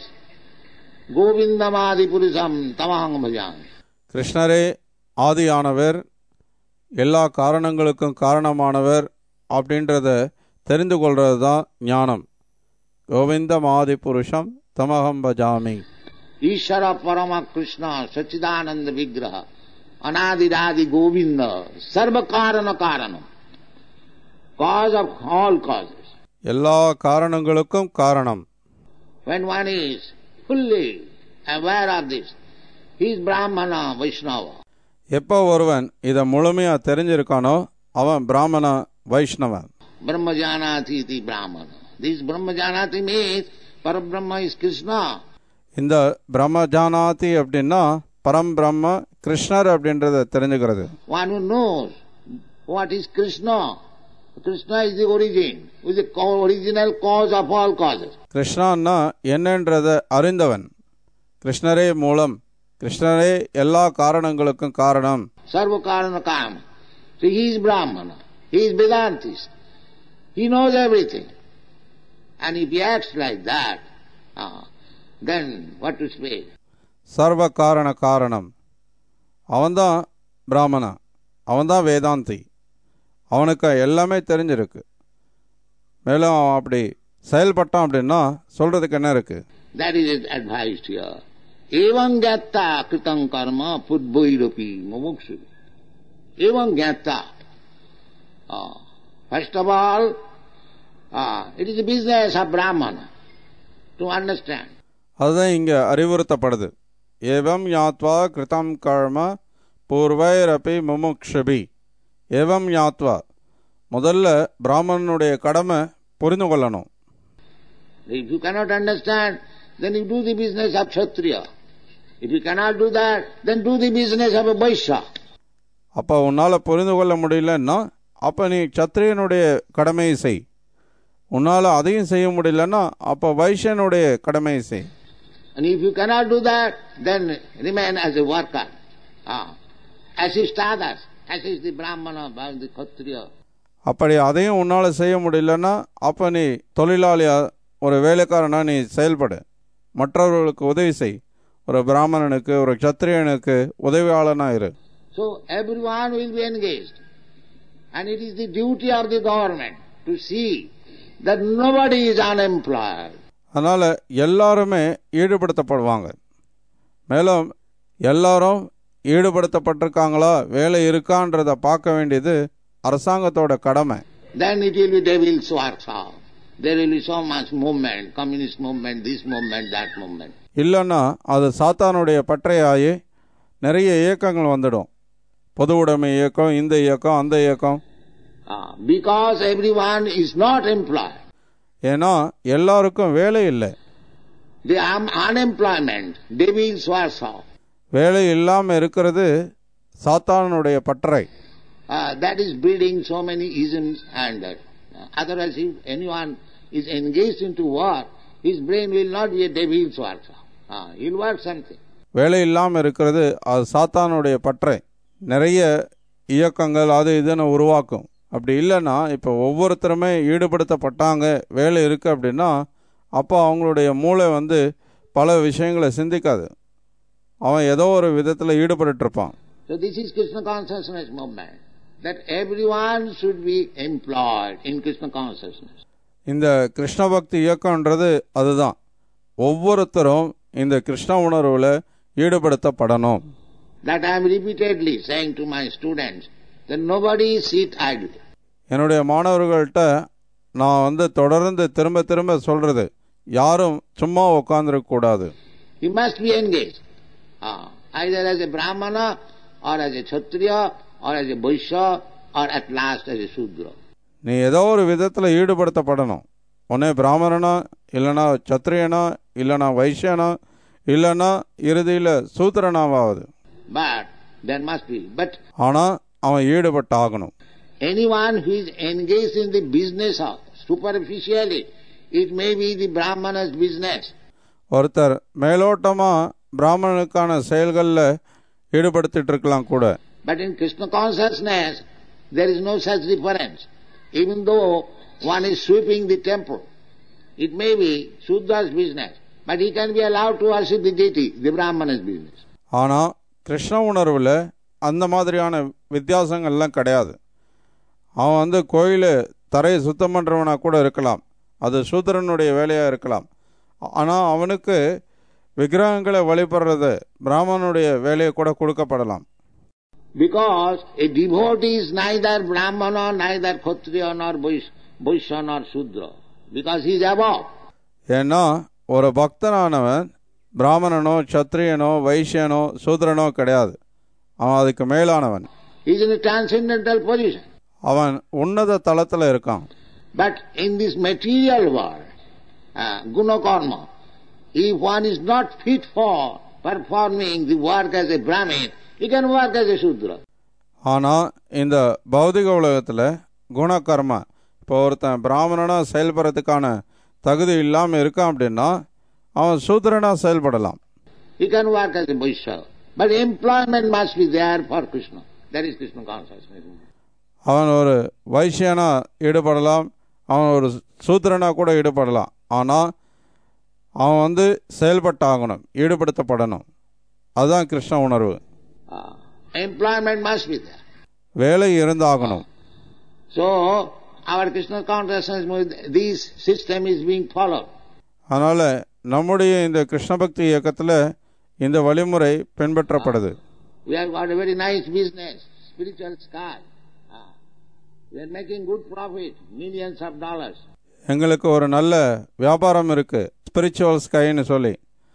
Speaker 4: Govindamadi Purusam tamaham bhajami.
Speaker 2: கிருஷ்ணரே ஆதியானவர் எல்லா காரணங்களுக்கும் காரணமானவர் அப்படின்றத தெரிந்து கொள்றது தான் ஞானம் கோவிந்தம் ஆதி புருஷம் தமகம் பஜாமி
Speaker 4: ईश्वर परम कृष्ण सच्चिदानंद विग्रह अनादिरादि गोविंद सर्व कारण कारण cause of all causes.
Speaker 2: எல்லா காரணங்களுக்கும் காரணம்
Speaker 4: When one is fully aware of this, he is Brahmana, Vaishnava.
Speaker 2: எப்போ ஒருவன் இதை முழுமையாக தெரிஞ்சிருக்கானோ அவன் பிராமண வைஷ்ணவன்
Speaker 4: Brahmajanati iti Brahmana. This Brahmajanati means Parabrahma is Krishna.
Speaker 2: இந்த பிரம்ம ஜானாதி அப்படின்னா பரம் பிரம்ம கிருஷ்ணர் அப்படின்றத தெரிஞ்சுக்கிறது
Speaker 4: One who knows what is Krishna. Krishna is the origin, is the co- original cause of all causes.
Speaker 2: கிருஷ்ணான்னா என்னன்றத அறிந்தவன் கிருஷ்ணரே மூலம் கிருஷ்ணரே எல்லா காரணங்களுக்கும் காரணம்
Speaker 4: Sarva Karana Karma. So he is Brahmana. He is Vedantist. He knows everything. And if he acts like that, ah, then what to speak?
Speaker 2: சர்வ காரண காரணம் அவன்தான் பிராமணா அவன்தான் வேதாந்தி அவனுக்கு எல்லாமே தெரிஞ்சிருக்கு மேலும் அவன் அப்படி செயல்பட்டான் அப்படின்னா சொல்றதுக்கு என்ன இருக்கு
Speaker 4: That is advised here. Evam gyatta kritam karma pudbhairopi mumuksu. Evam gyatta. Ah, first of all, ah, it is the business of Brahmana to understand.
Speaker 2: அதுதான் இங்க அறிவுறுத்தப்படுது ஏவம் யாத்வா கிருதம் கர்ம பூர்வைரபி முமுக்ஷபி ஏவம் யாத்வா முதல்ல பிராமணனுடைய கடமை புரிந்து கொள்ளணும்
Speaker 4: If you cannot understand, then you do the business of Kshatriya. If you cannot do that, then do the business of a Vaishya.
Speaker 2: அப்போ உன்னால் புரிந்து கொள்ள முடியலன்னா அப்போ நீ சத்திரியனுடைய கடமையை செய் உன்னால் அதையும் செய்ய முடியலன்னா அப்போ வைஷ்யனுடைய கடமையை செய்
Speaker 4: And if you cannot do that, then remain as a worker. Ah. Assist others. Assist the Brahmana, the Kshatriya.
Speaker 2: அப்படி அதையும் உன்னால் செய்ய முடியலன்னா அப்போ நீ தொழிலாளியா ஒரு வேலைக்காரனா நீ செயல்படு மற்றவர்களுக்கு உதவி செய் ஒரு பிராமணனுக்கு ஒரு சத்திரியனுக்கு உதவியாளனா இரு
Speaker 4: So everyone will be engaged. And it is the duty of the government to see that nobody is unemployed.
Speaker 2: அதனால் எல்லாருமே ஈடுபடுத்தப்படுவாங்க மேலும் எல்லாரும் ஈடுபடுத்தப்பட்டிருக்காங்களா வேலை இருக்கான்றத பார்க்க வேண்டியது அரசாங்கத்தோட கடமை
Speaker 4: Then it will be devil's workshop. There will be so much movement, communist movement, this movement, that movement.
Speaker 2: இல்லைன்னா அது சாத்தானுடைய பற்றையாகி நிறைய இயக்கங்கள் வந்துடும் பொது உடைமை இயக்கம் இந்த இயக்கம் அந்த இயக்கம்
Speaker 4: Ah, because everyone is not employed.
Speaker 2: ஏன்னா எல்லாருக்கும் வேலை இல்லை
Speaker 4: The un- unemployment, devil's workshop.
Speaker 2: வேலை இல்லாமல் இருக்கிறது சாத்தானுடைய பற்றை
Speaker 4: Uh, that is breeding so many isms and uh, otherwise if anyone is engaged into work, his brain will not be a devil's workshop. Ah, he'll work something.
Speaker 2: வேலை இல்லாமல் இருக்கிறது அது சாத்தானுடைய பற்றை நிறைய இயக்கங்கள் அது இதுன்னு உருவாக்கும் அப்படி இல்லைன்னா இப்போ ஒவ்வொருத்தருமே ஈடுபடுத்தப்பட்டாங்க வேலை இருக்குது அப்படின்னா அப்போ அவங்களுடைய மூளை வந்து பல விஷயங்களை சிந்திக்காது அவன் ஏதோ ஒரு விதத்தில் ஈடுபட்டு இருப்பான்
Speaker 4: So this is Krishna consciousness movement. That everyone should be employed in Krishna consciousness.
Speaker 2: இந்த கிருஷ்ண பக்தி இயக்கம்ன்றது அதுதான் ஒவ்வொருத்தரும் இந்த கிருஷ்ண உணர்வில் ஈடுபடுத்தப்படணும்
Speaker 4: That I am repeatedly saying to my students that nobody sit idle.
Speaker 2: என்னுடைய மாணவர்கள்ட்ட நான் வந்து தொடர்ந்து திரும்ப திரும்ப சொல்றது யாரும் சும்மா உட்காந்துருக்க கூடாது
Speaker 4: He must be engaged. Ah, either as a Brahmana or as a Kshatriya or as a Vaishya or at last as a Sudra.
Speaker 2: நீ ஏதோ ஒரு விதத்தில் ஈடுபடுத்தப்படணும் ஒன்னே பிராமணனா இல்லைனா சத்திரியனா இல்லைனா வைசியனா இல்லைன்னா இறுதியில் சூத்திரனாவது
Speaker 4: But there must be. But
Speaker 2: ஆனால் அவன் ஈடுபட்டாகணும்
Speaker 4: anyone who is engaged in the business of superficially, it may be the Brahmana's business.
Speaker 2: ஒருத்தர் மேலோட்டமாக பிராமணனுக்கான செயல்களில் ஈடுபடுத்திட்டு இருக்கலாம் கூட
Speaker 4: But in Krishna consciousness, there is no such difference. Even though one is sweeping the temple, it may be Shuddha's business, but he can be allowed to worship the deity, the Brahmana's business.
Speaker 2: ஆனால் கிருஷ்ண உணர்வில் அந்த மாதிரியான வித்தியாசங்கள்லாம் கிடையாது அவன் வந்து கோயில் தரையை சுத்தம் பண்ணுறவனாக கூட இருக்கலாம் அது சூத்திரனுடைய வேலையாக இருக்கலாம் ஆனால் அவனுக்கு விக்கிரகங்களை வழிபடுறது பிராமணனுடைய வேலையை கூட கொடுக்கப்படலாம்
Speaker 4: Because a devotee is neither Brahmana, neither Kshatriya, nor Vais- Vaishya, nor Shudra. Because he is above.
Speaker 2: ஏன்னா ஒரு பக்தனானவன் பிராமணனோ சத்திரியனோ வைசியனோ சூத்திரனோ கிடையாது அவன் அதுக்கு மேலானவன்
Speaker 4: He is in a transcendental position.
Speaker 2: அவன் உன்னத தளத்தில் இருக்கான்
Speaker 4: But in this material world, uh, guna karma, if one is not fit for performing the work as a Brahmin, he can work as a Shudra.
Speaker 2: ஆனால் இந்த பௌதிக உலகத்தில் குணகர்ம இப்போ ஒருத்தன் பிராமணனாக செயல்படுறதுக்கான தகுதி இல்லாமல் இருக்கான் அப்படின்னா அவன் சூத்திரனாக செயல்படலாம்
Speaker 4: He can work as a Vaishya. But employment must be there for Krishna. That is Krishna consciousness.
Speaker 2: அவன் ஒரு வைசியனாக ஈடுபடலாம் அவன் ஒரு சூத்திரனாக கூட ஈடுபடலாம் ஆனால் அவன் வந்து செயல்பட்டாகணும் ஈடுபடுத்தப்படணும் அதுதான் கிருஷ்ண உணர்வு
Speaker 4: Uh, employment must be there.
Speaker 2: வேலை இருந்தாகணும்
Speaker 4: So, our Krishna consciousness, this system is being followed.
Speaker 2: அதனால் நம்முடைய இந்த கிருஷ்ண பக்தி இயக்கத்தில் இந்த வழிமுறை பின்பற்றப்படுது
Speaker 4: We have got a very nice business, spiritual sky. Ah. We are making good profit, millions of dollars.
Speaker 2: எங்களுக்கு ஒரு நல்ல வியாபாரம் இருக்கு ஸ்பிரிச்சுவல் ஸ்கைன்னு சொல்லி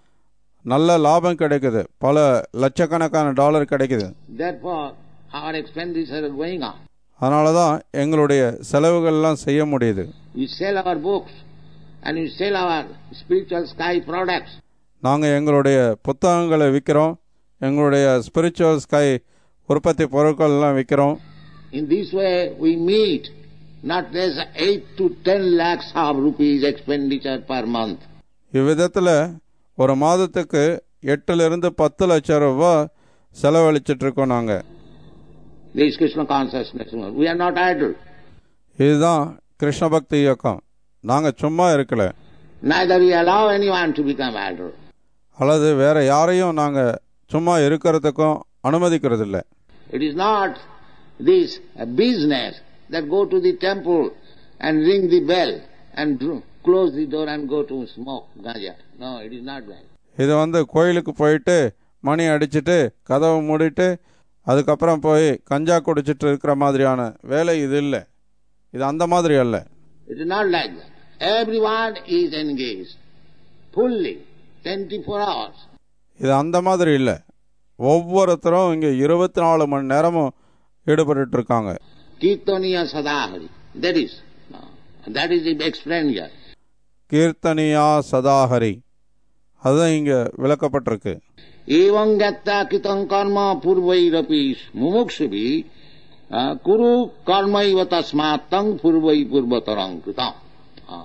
Speaker 2: நல்ல லாபம் கிடைக்குது பல லட்சக்கணக்கான டாலர் கிடைக்குது
Speaker 4: Therefore, our expenditure are going on.
Speaker 2: அதனால தான் எங்களுடைய செலவுகள்லாம் செய்ய முடியுது
Speaker 4: We sell our books and we sell our spiritual sky products.
Speaker 2: நாங்கள் எங்களுடைய புத்தகங்களை விற்கிறோம் எங்களுடைய ஸ்பிரிச்சுவல் ஸ்கை உற்பத்தி பொருட்கள்லாம் விற்கிறோம்
Speaker 4: In this way, we meet not less 8 to 10 lakhs of rupees expenditure per month.
Speaker 2: இவ்விதத்தில் ஒரு மாதத்துக்கு எட்டுலேருந்து பத்து லட்சம் ரூபாய் செலவழிச்சிட்டு இருக்கோம் நாங்கள்
Speaker 4: This is Krishna consciousness. We are not idle.
Speaker 2: இதுதான் கிருஷ்ண பக்தி இயக்கம் நாங்கள் சும்மா இருக்கல
Speaker 4: Neither we allow anyone to become idle.
Speaker 2: அல்லது வேற யாரையும் நாங்கள் சும்மா இருக்கிறதுக்கும் அனுமதிக்கிறதில்ல
Speaker 4: It is not this uh, business that go to the temple and ring the bell and dr- close the door and go to smoke ganja. No, it is not that.
Speaker 2: இது வந்து கோயிலுக்கு போயிட்டு மணி அடிச்சிட்டு கதவை மூடிட்டு அதுக்கப்புறம் போய் கஞ்சா குடிச்சிட்டு இருக்கிற மாதிரியான வேலை இது இல்லை இது அந்த மாதிரி அல்ல
Speaker 4: It is not like that. Everyone is engaged fully, 24 hours.
Speaker 2: இது அந்த மாதிரி இல்லை ஒவ்வொருத்தரும் இங்கே இருபத்தி நாலு மணி நேரமும் ஈடுபட்டு இருக்காங்க
Speaker 4: Kirtaniya Sadahari. That is, uh, that is explained here.
Speaker 2: கீர்த்தனியா சதாஹரி அதுதான் இங்கே விளக்கப்பட்டிருக்கு
Speaker 4: एवं ज्ञाता कृतं कर्म पूर्वैरपि मुमुक्षुभि uh, कुरु कर्मैव तस्मात् तं पूर्वै पूर्वतरं कृतम् Uh.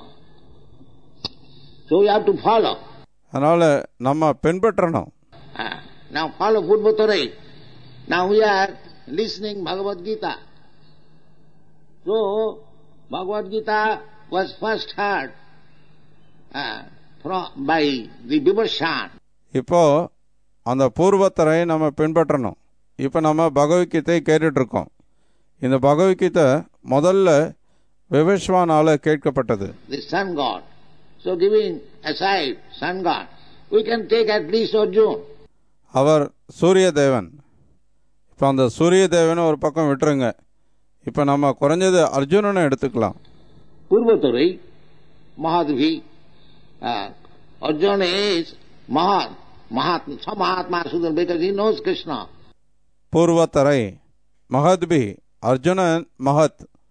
Speaker 4: So you have to follow.
Speaker 2: அதனால் நம்ம பின்பற்றணும்
Speaker 4: Uh, Now follow Purvatarai. Now we are listening Bhagavad Gita. So Bhagavad Gita was first heard uh, from, by the Vibhashan.
Speaker 2: இப்போ அந்த பூர்வத்தரை நம்ம பின்பற்றணும் இப்போ நம்ம பகவத்கீதை கேட்டுட்டு இருக்கோம் இந்த பகவத்கீதை முதல்ல விவஸ்வானால கேட்கப்பட்டது
Speaker 4: the sun god. So giving aside sun god, we can take at least Arjuna.
Speaker 2: அவர் சூரிய தேவன் இப்போ அந்த சூரிய தேவனை ஒரு பக்கம் விட்டுருங்க இப்போ நம்ம குறைஞ்சது அர்ஜுனனை எடுத்துக்கலாம்
Speaker 4: Purvatarai, Mahadvi, uh, Arjuna is Mahat, Mahat, some Mahatma Sudan because he knows Krishna.
Speaker 2: பூர்வத்தரை மகத்பி Arjunan மகத்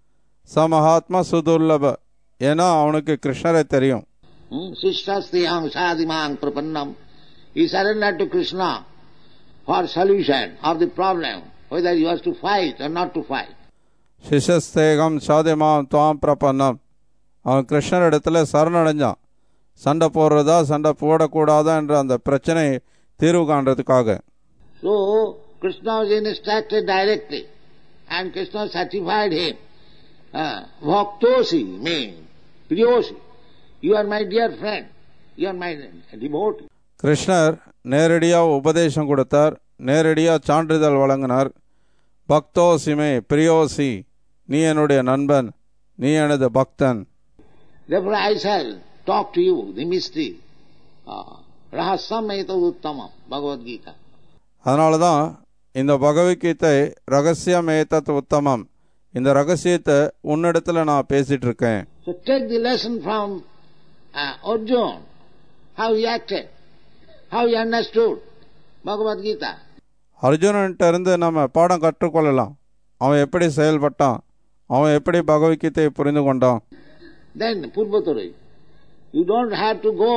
Speaker 2: ச மகாத்மா சுதுர்லப ஏன்னா அவனுக்கு கிருஷ்ணரை தெரியும்
Speaker 4: Hmm? Sishtastiyam sadimang prapannam. He surrendered to Krishna for solution of the problem, whether he was to fight or not to fight.
Speaker 2: சிஷஸ்தேகம் சாதிமாம் துவாம் பிரபன்னம் அவன் கிருஷ்ணர் இடத்துல சரணடைஞ்சான் சண்டை போடுறதா சண்டை போடக்கூடாதா என்ற அந்த பிரச்சனை தீர்வு காண்றதுக்காக
Speaker 4: So, Krishna was instructed directly, and Krishna certified him. Uh, Bhaktosi means, Priyosi, you are my dear friend, you are my devotee.
Speaker 2: கிருஷ்ணர் நேரடியாக உபதேசம் கொடுத்தார் நேரடியாக சான்றிதழ் வழங்கினார் பக்தோசிமே பிரியோசி நீ என்னுடைய நண்பன் நீ எனது பக்தன்
Speaker 4: Therefore I shall talk to you the mystery. Uh, Rahasam etad uttamam, Bhagavad Gita.
Speaker 2: அதனால தான் இந்த பகவத்கீதை ரகசியம் ஏத்தத் உத்தமம் இந்த ரகசியத்தை உன்னிடத்துல நான் பேசிட்டு இருக்கேன்
Speaker 4: So take the lesson from uh, Arjuna, how he acted, how he understood Bhagavad Gita.
Speaker 2: அர்ஜுனன்ட்ட இருந்து நம்ம பாடம் கற்றுக்கொள்ளலாம் அவன் எப்படி செயல்பட்டான் அவன் எப்படி பகவத்கீதையை புரிந்து கொண்டான்
Speaker 4: Then Purvatarai, you don't have to go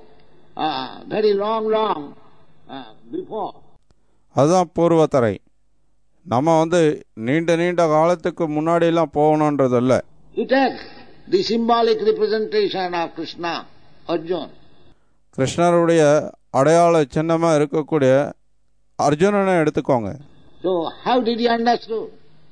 Speaker 4: uh, very long, long uh, before.
Speaker 2: அதுதான் பூர்வத்தரை நம்ம வந்து நீண்ட நீண்ட காலத்துக்கு முன்னாடியெல்லாம் போகணுன்றது இல்லை
Speaker 4: You take the symbolic representation of Krishna, Arjuna.
Speaker 2: கிருஷ்ணருடைய அடையாள சின்னமாக இருக்கக்கூடிய அர்ஜுனனை எடுத்துக்கோங்க
Speaker 4: So how did he understood?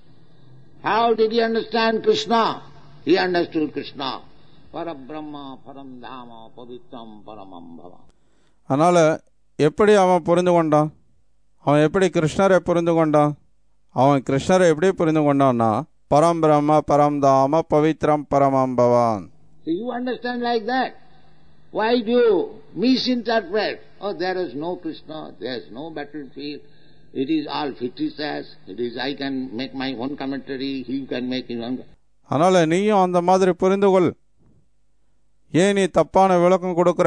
Speaker 4: How did he understand Krishna? He understood Krishna. Parabrahma, Param Dhama, Pavitram, Paramam Bhava.
Speaker 2: அதனால் எப்படி அவன் புரிந்து கொண்டான் அவன் எப்படி கிருஷ்ணரை புரிந்து கொண்டான் அவன் கிருஷ்ணரை எப்படி புரிந்து கொண்டான்னா பரம் பிரம்ம பரம் தாம பவித்ரம் பரமம் பவான்
Speaker 4: So you understand like that. Why do you misinterpret? Oh, there is no Krishna, there is no battlefield. It is all fictitious. It is I can make my own commentary, he can make his own.
Speaker 2: அதனால் நீயும் அந்த மாதிரி புரிந்து கொள் ஏன் நீ தப்பான விளக்கம் கொடுக்குற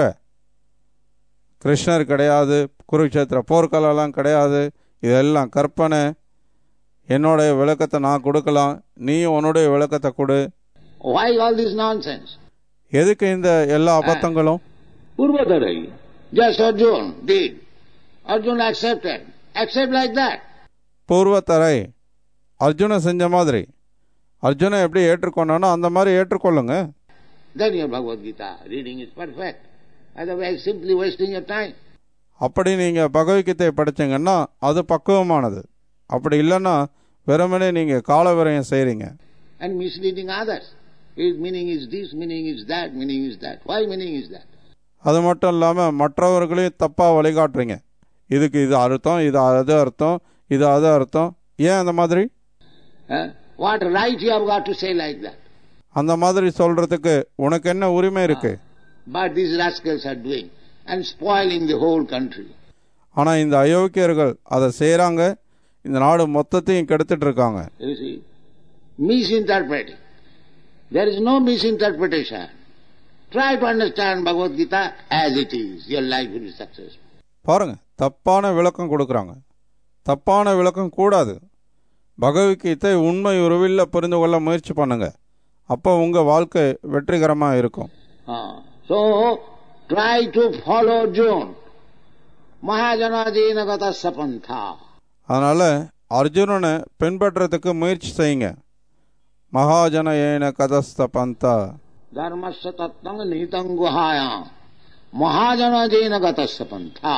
Speaker 2: கிருஷ்ணர் கிடையாது குருக்ஷேத்திர போர்க்களம்லாம் கிடையாது இதெல்லாம் கற்பனை என்னுடைய விளக்கத்தை நான் கொடுக்கலாம் நீயும் உன்னுடைய விளக்கத்தை கொடு
Speaker 4: Why all this nonsense?
Speaker 2: எதுக்கு இந்த எல்லா அபத்தங்களும்
Speaker 4: Purvatarai, just Arjuna did. Arjuna accepted. Accept like that.
Speaker 2: பூர்வத்தரை Arjuna செஞ்ச மாதிரி அர்ஜுனை எப்படி ஏற்றுக்கொண்டானோ அந்த மாதிரி ஏற்றுக்கொள்ளுங்க
Speaker 4: Then your Bhagavad Gita reading is perfect. Otherwise, simply wasting your time.
Speaker 2: அப்படி நீங்கள் பகவத்கீதை படிச்சீங்கன்னா அது பக்குவமானது அப்படி இல்லைன்னா வெறுமனே நீங்கள் கால விரயம் செய்கிறீங்க
Speaker 4: And misleading others. His meaning is this, meaning is that, meaning is that. Why meaning is that?
Speaker 2: அது மட்டும் இல்லாமல் மற்றவர்களையும் தப்பாக வழிகாட்டுறீங்க இதுக்கு இது அர்த்தம் இது அது அர்த்தம் இது அது அர்த்தம் ஏன் அந்த மாதிரி
Speaker 4: Huh? What right you have got to say like that?
Speaker 2: அந்த மாதிரி சொல்கிறதுக்கு உனக்கு என்ன உரிமை இருக்குது
Speaker 4: But these rascals are doing and spoiling the whole country.
Speaker 2: ஆனால் இந்த அயோக்கியர்கள் அதை செய்கிறாங்க இந்த நாடு மொத்தத்தையும் கெடுத்துட்டு இருக்காங்க
Speaker 4: You see, misinterpreting. There is no misinterpretation. Try to understand Bhagavad Gita as it is. Your life will be successful.
Speaker 2: பாருங்க தப்பான விளக்கம் கொடுக்குறாங்க தப்பான விளக்கம் கூடாது பகவத்கீதை உண்மை உருவில் புரிந்து கொள்ள முயற்சி பண்ணுங்க அப்போ உங்க வாழ்க்கை வெற்றிகரமாக இருக்கும்
Speaker 4: Ah. So, try to follow June. Mahajanadina gata sapantha.
Speaker 2: அதனால அர்ஜுனனை பின்பற்றதுக்கு முயற்சி செய்யுங்க மகாஜன ஏன கதஸ்த பந்தா
Speaker 4: Dharmasya tattang nitang guhaya. Mahajanadina gata sapantha.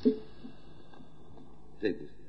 Speaker 4: Take this.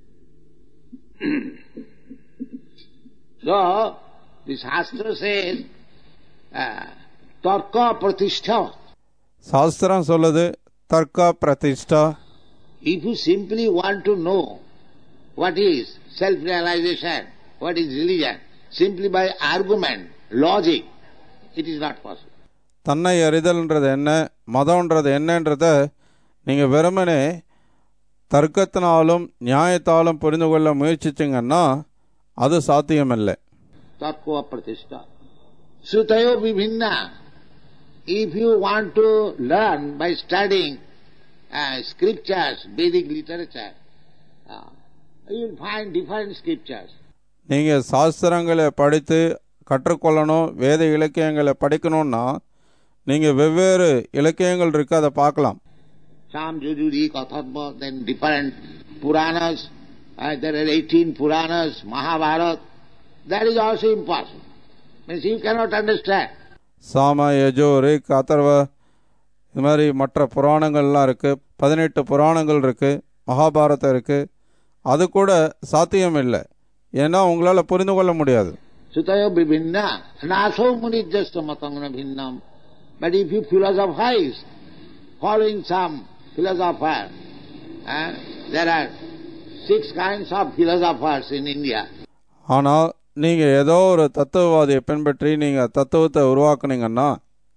Speaker 4: so, the Shastra says, uh, Tarka Pratishtha.
Speaker 2: சாஸ்திரம் சொல்லுது தர்க்கா பிரதிஷ்டா
Speaker 4: If you simply want to know what is self-realization, what is religion, simply by argument, logic, it is not possible.
Speaker 2: தன்னை அறிதல்ன்றது என்ன மதம்ன்றது என்னன்றத நீங்கள் வெறுமனே தர்க்கத்தினாலும் நியாயத்தாலும் புரிந்து கொள்ள முயற்சிச்சிங்கன்னா அது சாத்தியமில்லை
Speaker 4: Tatko pratishtha. Sutayo vivinna. If you want to learn by studying uh, scriptures, Vedic literature, uh, you will find different scriptures.
Speaker 2: நீங்கள் சாஸ்திரங்களை படித்து கற்றுக்கொள்ளணும் வேத இலக்கியங்களை படிக்கணும்னா நீங்கள் வெவ்வேறு இலக்கியங்கள் இருக்கு அதை பார்க்கலாம்
Speaker 4: Some Jujuri, Katharva, then different Puranas. Uh, there are 18 Puranas, Mahabharata. That is also impossible. Means you cannot understand.
Speaker 2: Sama Yajur Rig Atharva இது மாதிரி மற்ற புராணங்கள்லாம் இருக்குது பதினெட்டு புராணங்கள் இருக்குது மகாபாரதம் இருக்குது அது கூட சாத்தியம் இல்லை ஏன்னா உங்களால் புரிந்து கொள்ள முடியாது
Speaker 4: Sutayo Vivinna, Naso Munijasta Matangana Bhinnam. But if you philosophize, following some philosopher, eh, there are six kinds of philosophers in India.
Speaker 2: ஆனால் நீங்கள் ஏதோ ஒரு தத்துவவாதியை பின்பற்றி நீங்கள் தத்துவத்தை உருவாக்குனீங்கன்னா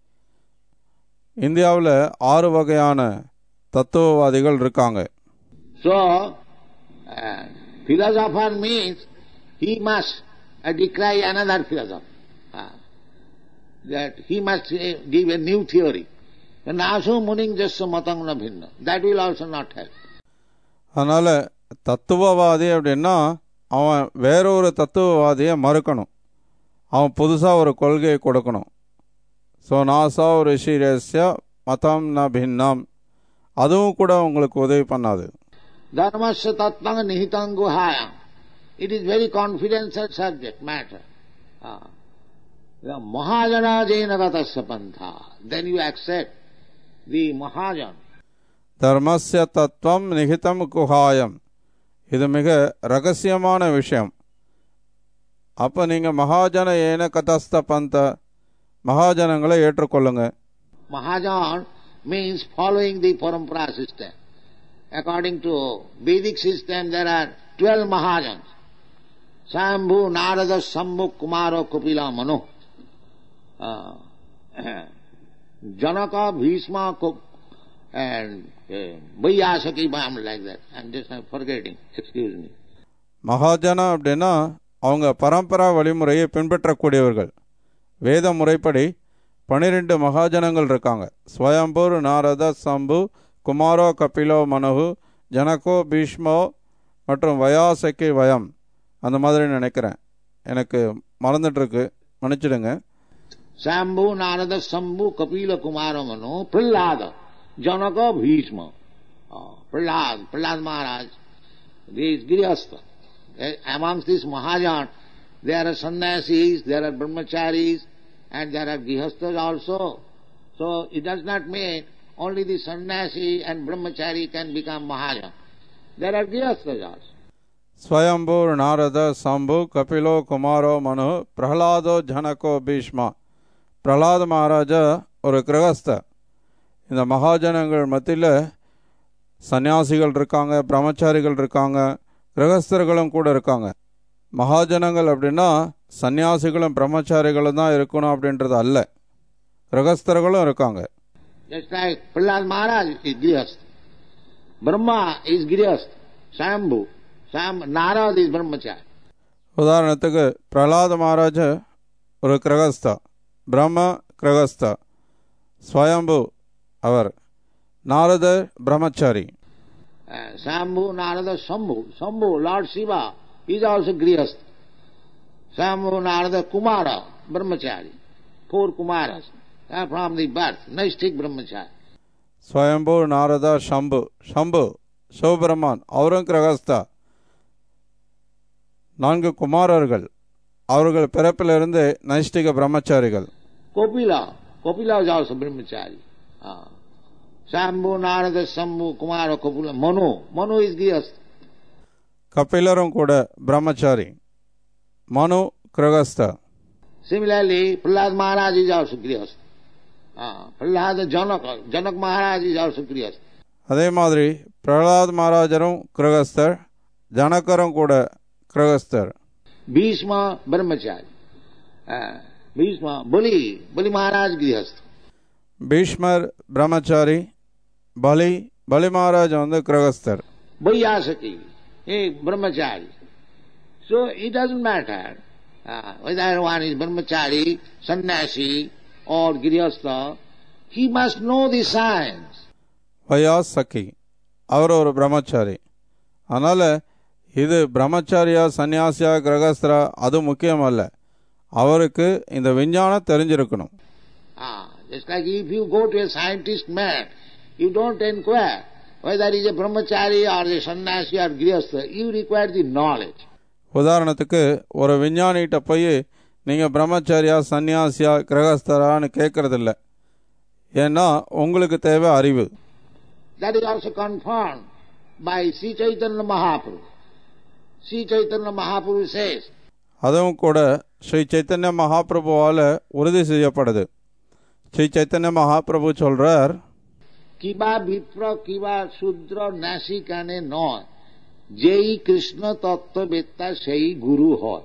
Speaker 2: இந்தியாவில் ஆறு வகையான தத்துவவாதிகள் இருக்காங்க
Speaker 4: So, uh, philosopher means he must uh, decry another philosopher. Uh, that he must uh, give a new theory. And also muning just matangna bhinna. That will also not help.
Speaker 2: அதனால் தத்துவவாதி அப்படின்னா அவன் வேறொரு தத்துவவாதியை மறுக்கணும் அவன் புதுசாக ஒரு கொள்கையை கொடுக்கணும் ஸோ நாசா ஒரு ரிஷிரஸ்ய மதம் ந பின்னம் அதுவும் கூட உங்களுக்கு உதவி பண்ணாது
Speaker 4: Dharmasya tattvanga nihitang guhayam. It is very confidential subject matter. Ah. The Mahajana jena gatasya pantha. Then you accept the Mahajan.
Speaker 2: தர்மஸ்ய தத்துவம் நிகிதம் குஹாயம் இது மிக ரகசியமான விஷயம் அப்போ நீங்கள் மகாஜன ஏன கதஸ்த பந்த மகாஜனங்களை ஏற்றுக்கொள்ளுங்க
Speaker 4: Mahajan means following the parampara system. According to Vedic system, there are 12 Mahajans. Sambhu, Narada, Sambhu, Kumara, Kapila, Manu. Uh, Janaka, Bhishma, Ku- and uh, Vaiyasaki, I'm like that. I'm just I'm forgetting. Excuse me.
Speaker 2: Mahajana அப்படின்னா அவங்க பரம்பரா வழிமுறையை பின்பற்றக்கூடியவர்கள் வேத முறைப்படி பனிரெண்டு மகாஜனங்கள் இருக்காங்க ஸ்வயம்பூர் நாரத சம்பு குமாரோ கபிலோ மனுகு ஜனகோ பீஷ்மோ மற்றும் வயாசக்கி வயம் அந்த மாதிரி நினைக்கிறேன் எனக்கு மறந்துட்டுருக்கு மன்னிச்சிடுங்க
Speaker 4: Sambhu, Narada, Sambhu, Kapila, Kumara, Manu, Prahlada, Janaka, Bhishma. Oh, Prahlad, Prahlad Maharaj, these Grihastha. Eh, Amongst these Mahajan, there are sannyasis, there are brahmacharis, and there are Grihasthas also. So it does not mean only the sannyasi and brahmachari can become Mahajan. There are Grihasthas also.
Speaker 2: ஸ்வயம்பூர் Narada சம்பு கபிலோ குமாரோ மனு பிரஹ்லாதோ ஜனகோ பீஷ்மா பிரஹ்லாத மகாராஜா ஒரு கிரகஸ்த இந்த மகாஜனங்கள் மத்தியில் சன்னியாசிகள் இருக்காங்க பிரம்மச்சாரிகள் இருக்காங்க கிரகஸ்தர்களும் கூட இருக்காங்க மகாஜனங்கள் அப்படின்னா சன்னியாசிகளும் பிரம்மச்சாரிகளும் தான் இருக்கணும் அப்படின்றது அல்ல கிரகஸ்தர்களும் இருக்காங்க
Speaker 4: Just like Prahlad Maharaj is Grihastha. Brahma is Grihastha. Sambhu. Sam, Narad is Brahmachari.
Speaker 2: உதாரணத்துக்கு பிரஹ்லாத மகாராஜ ஒரு கிரகஸ்தா பிரம்ம கிரகஸ்தா ஸ்வயம்பு அவர் நாரதர் பிரம்மச்சாரி
Speaker 4: Uh, Sambhu, Narada, Sambhu. Sambhu, Lord Shiva, is also Grihastha. Sambhu, Narada, Kumara, Brahmachari. Four Kumaras uh, from the birth, Naistik Brahmachari.
Speaker 2: ஸ்வயம்பு Narada Shambhu Shambhu Sivaperuman அவரும் கிரகஸ்தா நான்கு குமாரர்கள் அவர்கள் பிறப்பிலிருந்து நைஷ்டிக பிரம்மச்சாரிகள்
Speaker 4: Kopila, Kopila is also Brahmachari. Uh, Sambhu, Narada, Sambhu, Kumara, Kopila, Manu. Manu is Grihastha.
Speaker 2: கபிலரும் கூட பிரம்மச்சாரி மனு கிரகஸ்தா
Speaker 4: Similarly, Prahlad Maharaj is also Grihastha. Uh, Prahlad Janaka, Janak Maharaj is also Grihastha.
Speaker 2: அதே மாதிரி பிரகலாத் மகாராஜரும் கிரகஸ்தர் ஜனகரும் கூட கிரகஸ்தர்
Speaker 4: Bhishma Brahmachari. Uh, Bhishma, Bali, Bali Maharaj Grihastha.
Speaker 2: பீஷ்மர் பிரம்மச்சாரி பலி பலி மகாராஜ் வந்து கிரகஸ்தர்
Speaker 4: Vaiyasaki, a brahmachari. So it doesn't matter uh, whether one is brahmachari, sannyasi or grihastha, he must know the science.
Speaker 2: வயாஸ் சக்கி அவர் ஒரு பிரம்மச்சாரி அதனால் இது பிரம்மச்சாரியா சன்னியாசியா கிரகஸ்தரா அது முக்கியம் அல்ல அவருக்கு இந்த விஞ்ஞானம் தெரிஞ்சிருக்கணும்
Speaker 4: Ah, just like if you go to a scientist man, you don't inquire whether he is a brahmachari or a sannyasi or grihastha. You require the knowledge.
Speaker 2: உதாரணத்துக்கு ஒரு விஞ்ஞானிகிட்ட போய் நீங்கள் பிரம்மச்சாரியா சன்னியாசியா கிரகஸ்தரான்னு கேட்கறதில்ல ஏன்னா உங்களுக்கு தேவை அறிவு
Speaker 4: That is also confirmed by Sri Chaitanya Mahaprabhu. Sri Chaitanya Mahaprabhu says,
Speaker 2: அதுவும் கூட ஸ்ரீ சைத்தன்ய மகாபிரபுவால் உறுதி செய்யப்படுது ஸ்ரீ சைத்தன்ய மகாபிரபு சொல்றார்
Speaker 4: কিবা বিপ্র কিবা শূদ্র নাসি কানে নয় যেই কৃষ্ণ তত্ত্ববেত্তা সেই গুরু হয়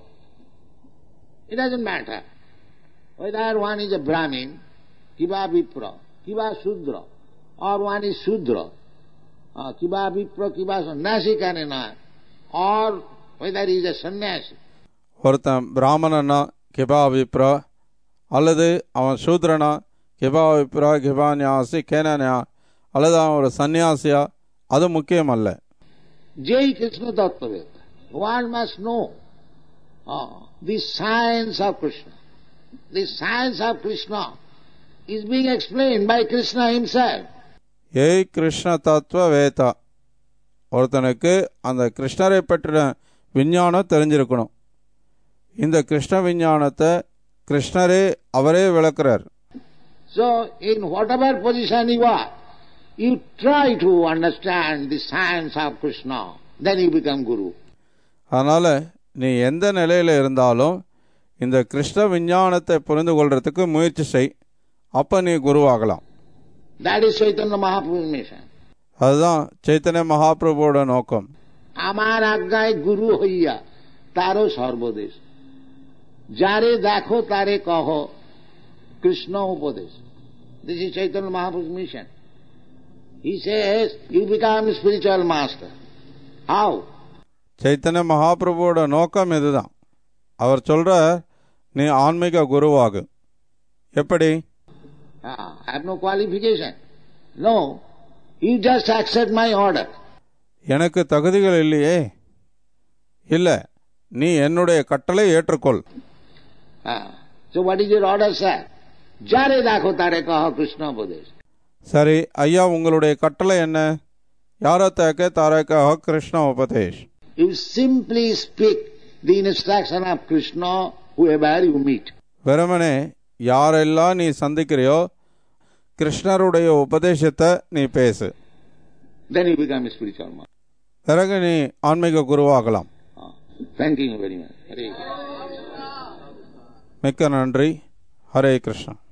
Speaker 4: It doesn't matter whether one is a Brahmin, কিবা বিপ্র, কিবা শূদ্র, or one is Shudra, uh, কিবা বিপ্র, কিবা সন্ন্যাসী কানে নয়, or whether he is a sannyasi.
Speaker 2: ஒருத்தன் பிராமணனா கிபா விப்ரா அல்லது அவன் சூத்ரனா கிபா விப்ரா கிபா நியாசி கேனன்யா அல்லது அவன் ஒரு சன்னியாசியா அது முக்கியம் அல்ல
Speaker 4: যেই Krishna তত্ত্ববেত্তা one must know uh, the science of Krishna. The science of Krishna is being explained by Krishna himself.
Speaker 2: ஏய் கிருஷ்ண தத்துவ வேதா ஒருத்தனுக்கு அந்த கிருஷ்ணரை பற்றின விஞ்ஞானம் தெரிஞ்சிருக்கணும் இந்த கிருஷ்ண விஞ்ஞானத்தை கிருஷ்ணரே அவரே விளக்குறார்
Speaker 4: So, in whatever position you are, you try to understand the science of Krishna, then you become Guru.
Speaker 2: அதனால நீ எந்த நிலையில இருந்தாலும் இந்த கிருஷ்ண விஞ்ஞானத்தை புரிந்து கொள்றதுக்கு முயற்சி செய் அப்ப நீ குருவாகலாம்
Speaker 4: That is Chaitanya Mahaprabhu's mission.
Speaker 2: அதுதான் চৈতন্য மகாபிரபுவோட நோக்கம்
Speaker 4: আমার আজ্ঞায় গুরু হইয়া তারও সর্বদেশ যারে দেখো তারে কহ কৃষ্ণ উপদেশ this is Chaitanya Mahapurusha mission he says you become spiritual master how
Speaker 2: Chaitanya மகாபிரபுவோட நோக்கம் இதுதான் அவர் சொல்றார் நீ ஆன்மீக குருவாகு எப்படி
Speaker 4: I have no qualification. No, you just accept my order.
Speaker 2: எனக்கு தகுதிகள் இல்லையே இல்ல நீ என்னுடைய கட்டளை ஏற்றுக்கொள்
Speaker 4: Ah, so what is your order, sir? যারে দেখো তারে কহ কৃষ্ণ উপদেশ
Speaker 2: சரி ஐயா உங்களுடைய கட்டளை என்ன யாரோ தேக்க தாரக Krishna upadesh
Speaker 4: You simply speak the instruction of Krishna whoever you meet.
Speaker 2: வெறுமனே யாரெல்லாம் நீ சந்திக்கிறியோ கிருஷ்ணருடைய உபதேசத்தை நீ பேசு
Speaker 4: Then you become a spiritual master.
Speaker 2: பிறகு நீ ஆன்மீக குருவாகலாம்
Speaker 4: Ah, Thank you very much. Hare Krishna.
Speaker 2: மிக்க நன்றி ஹரே கிருஷ்ணா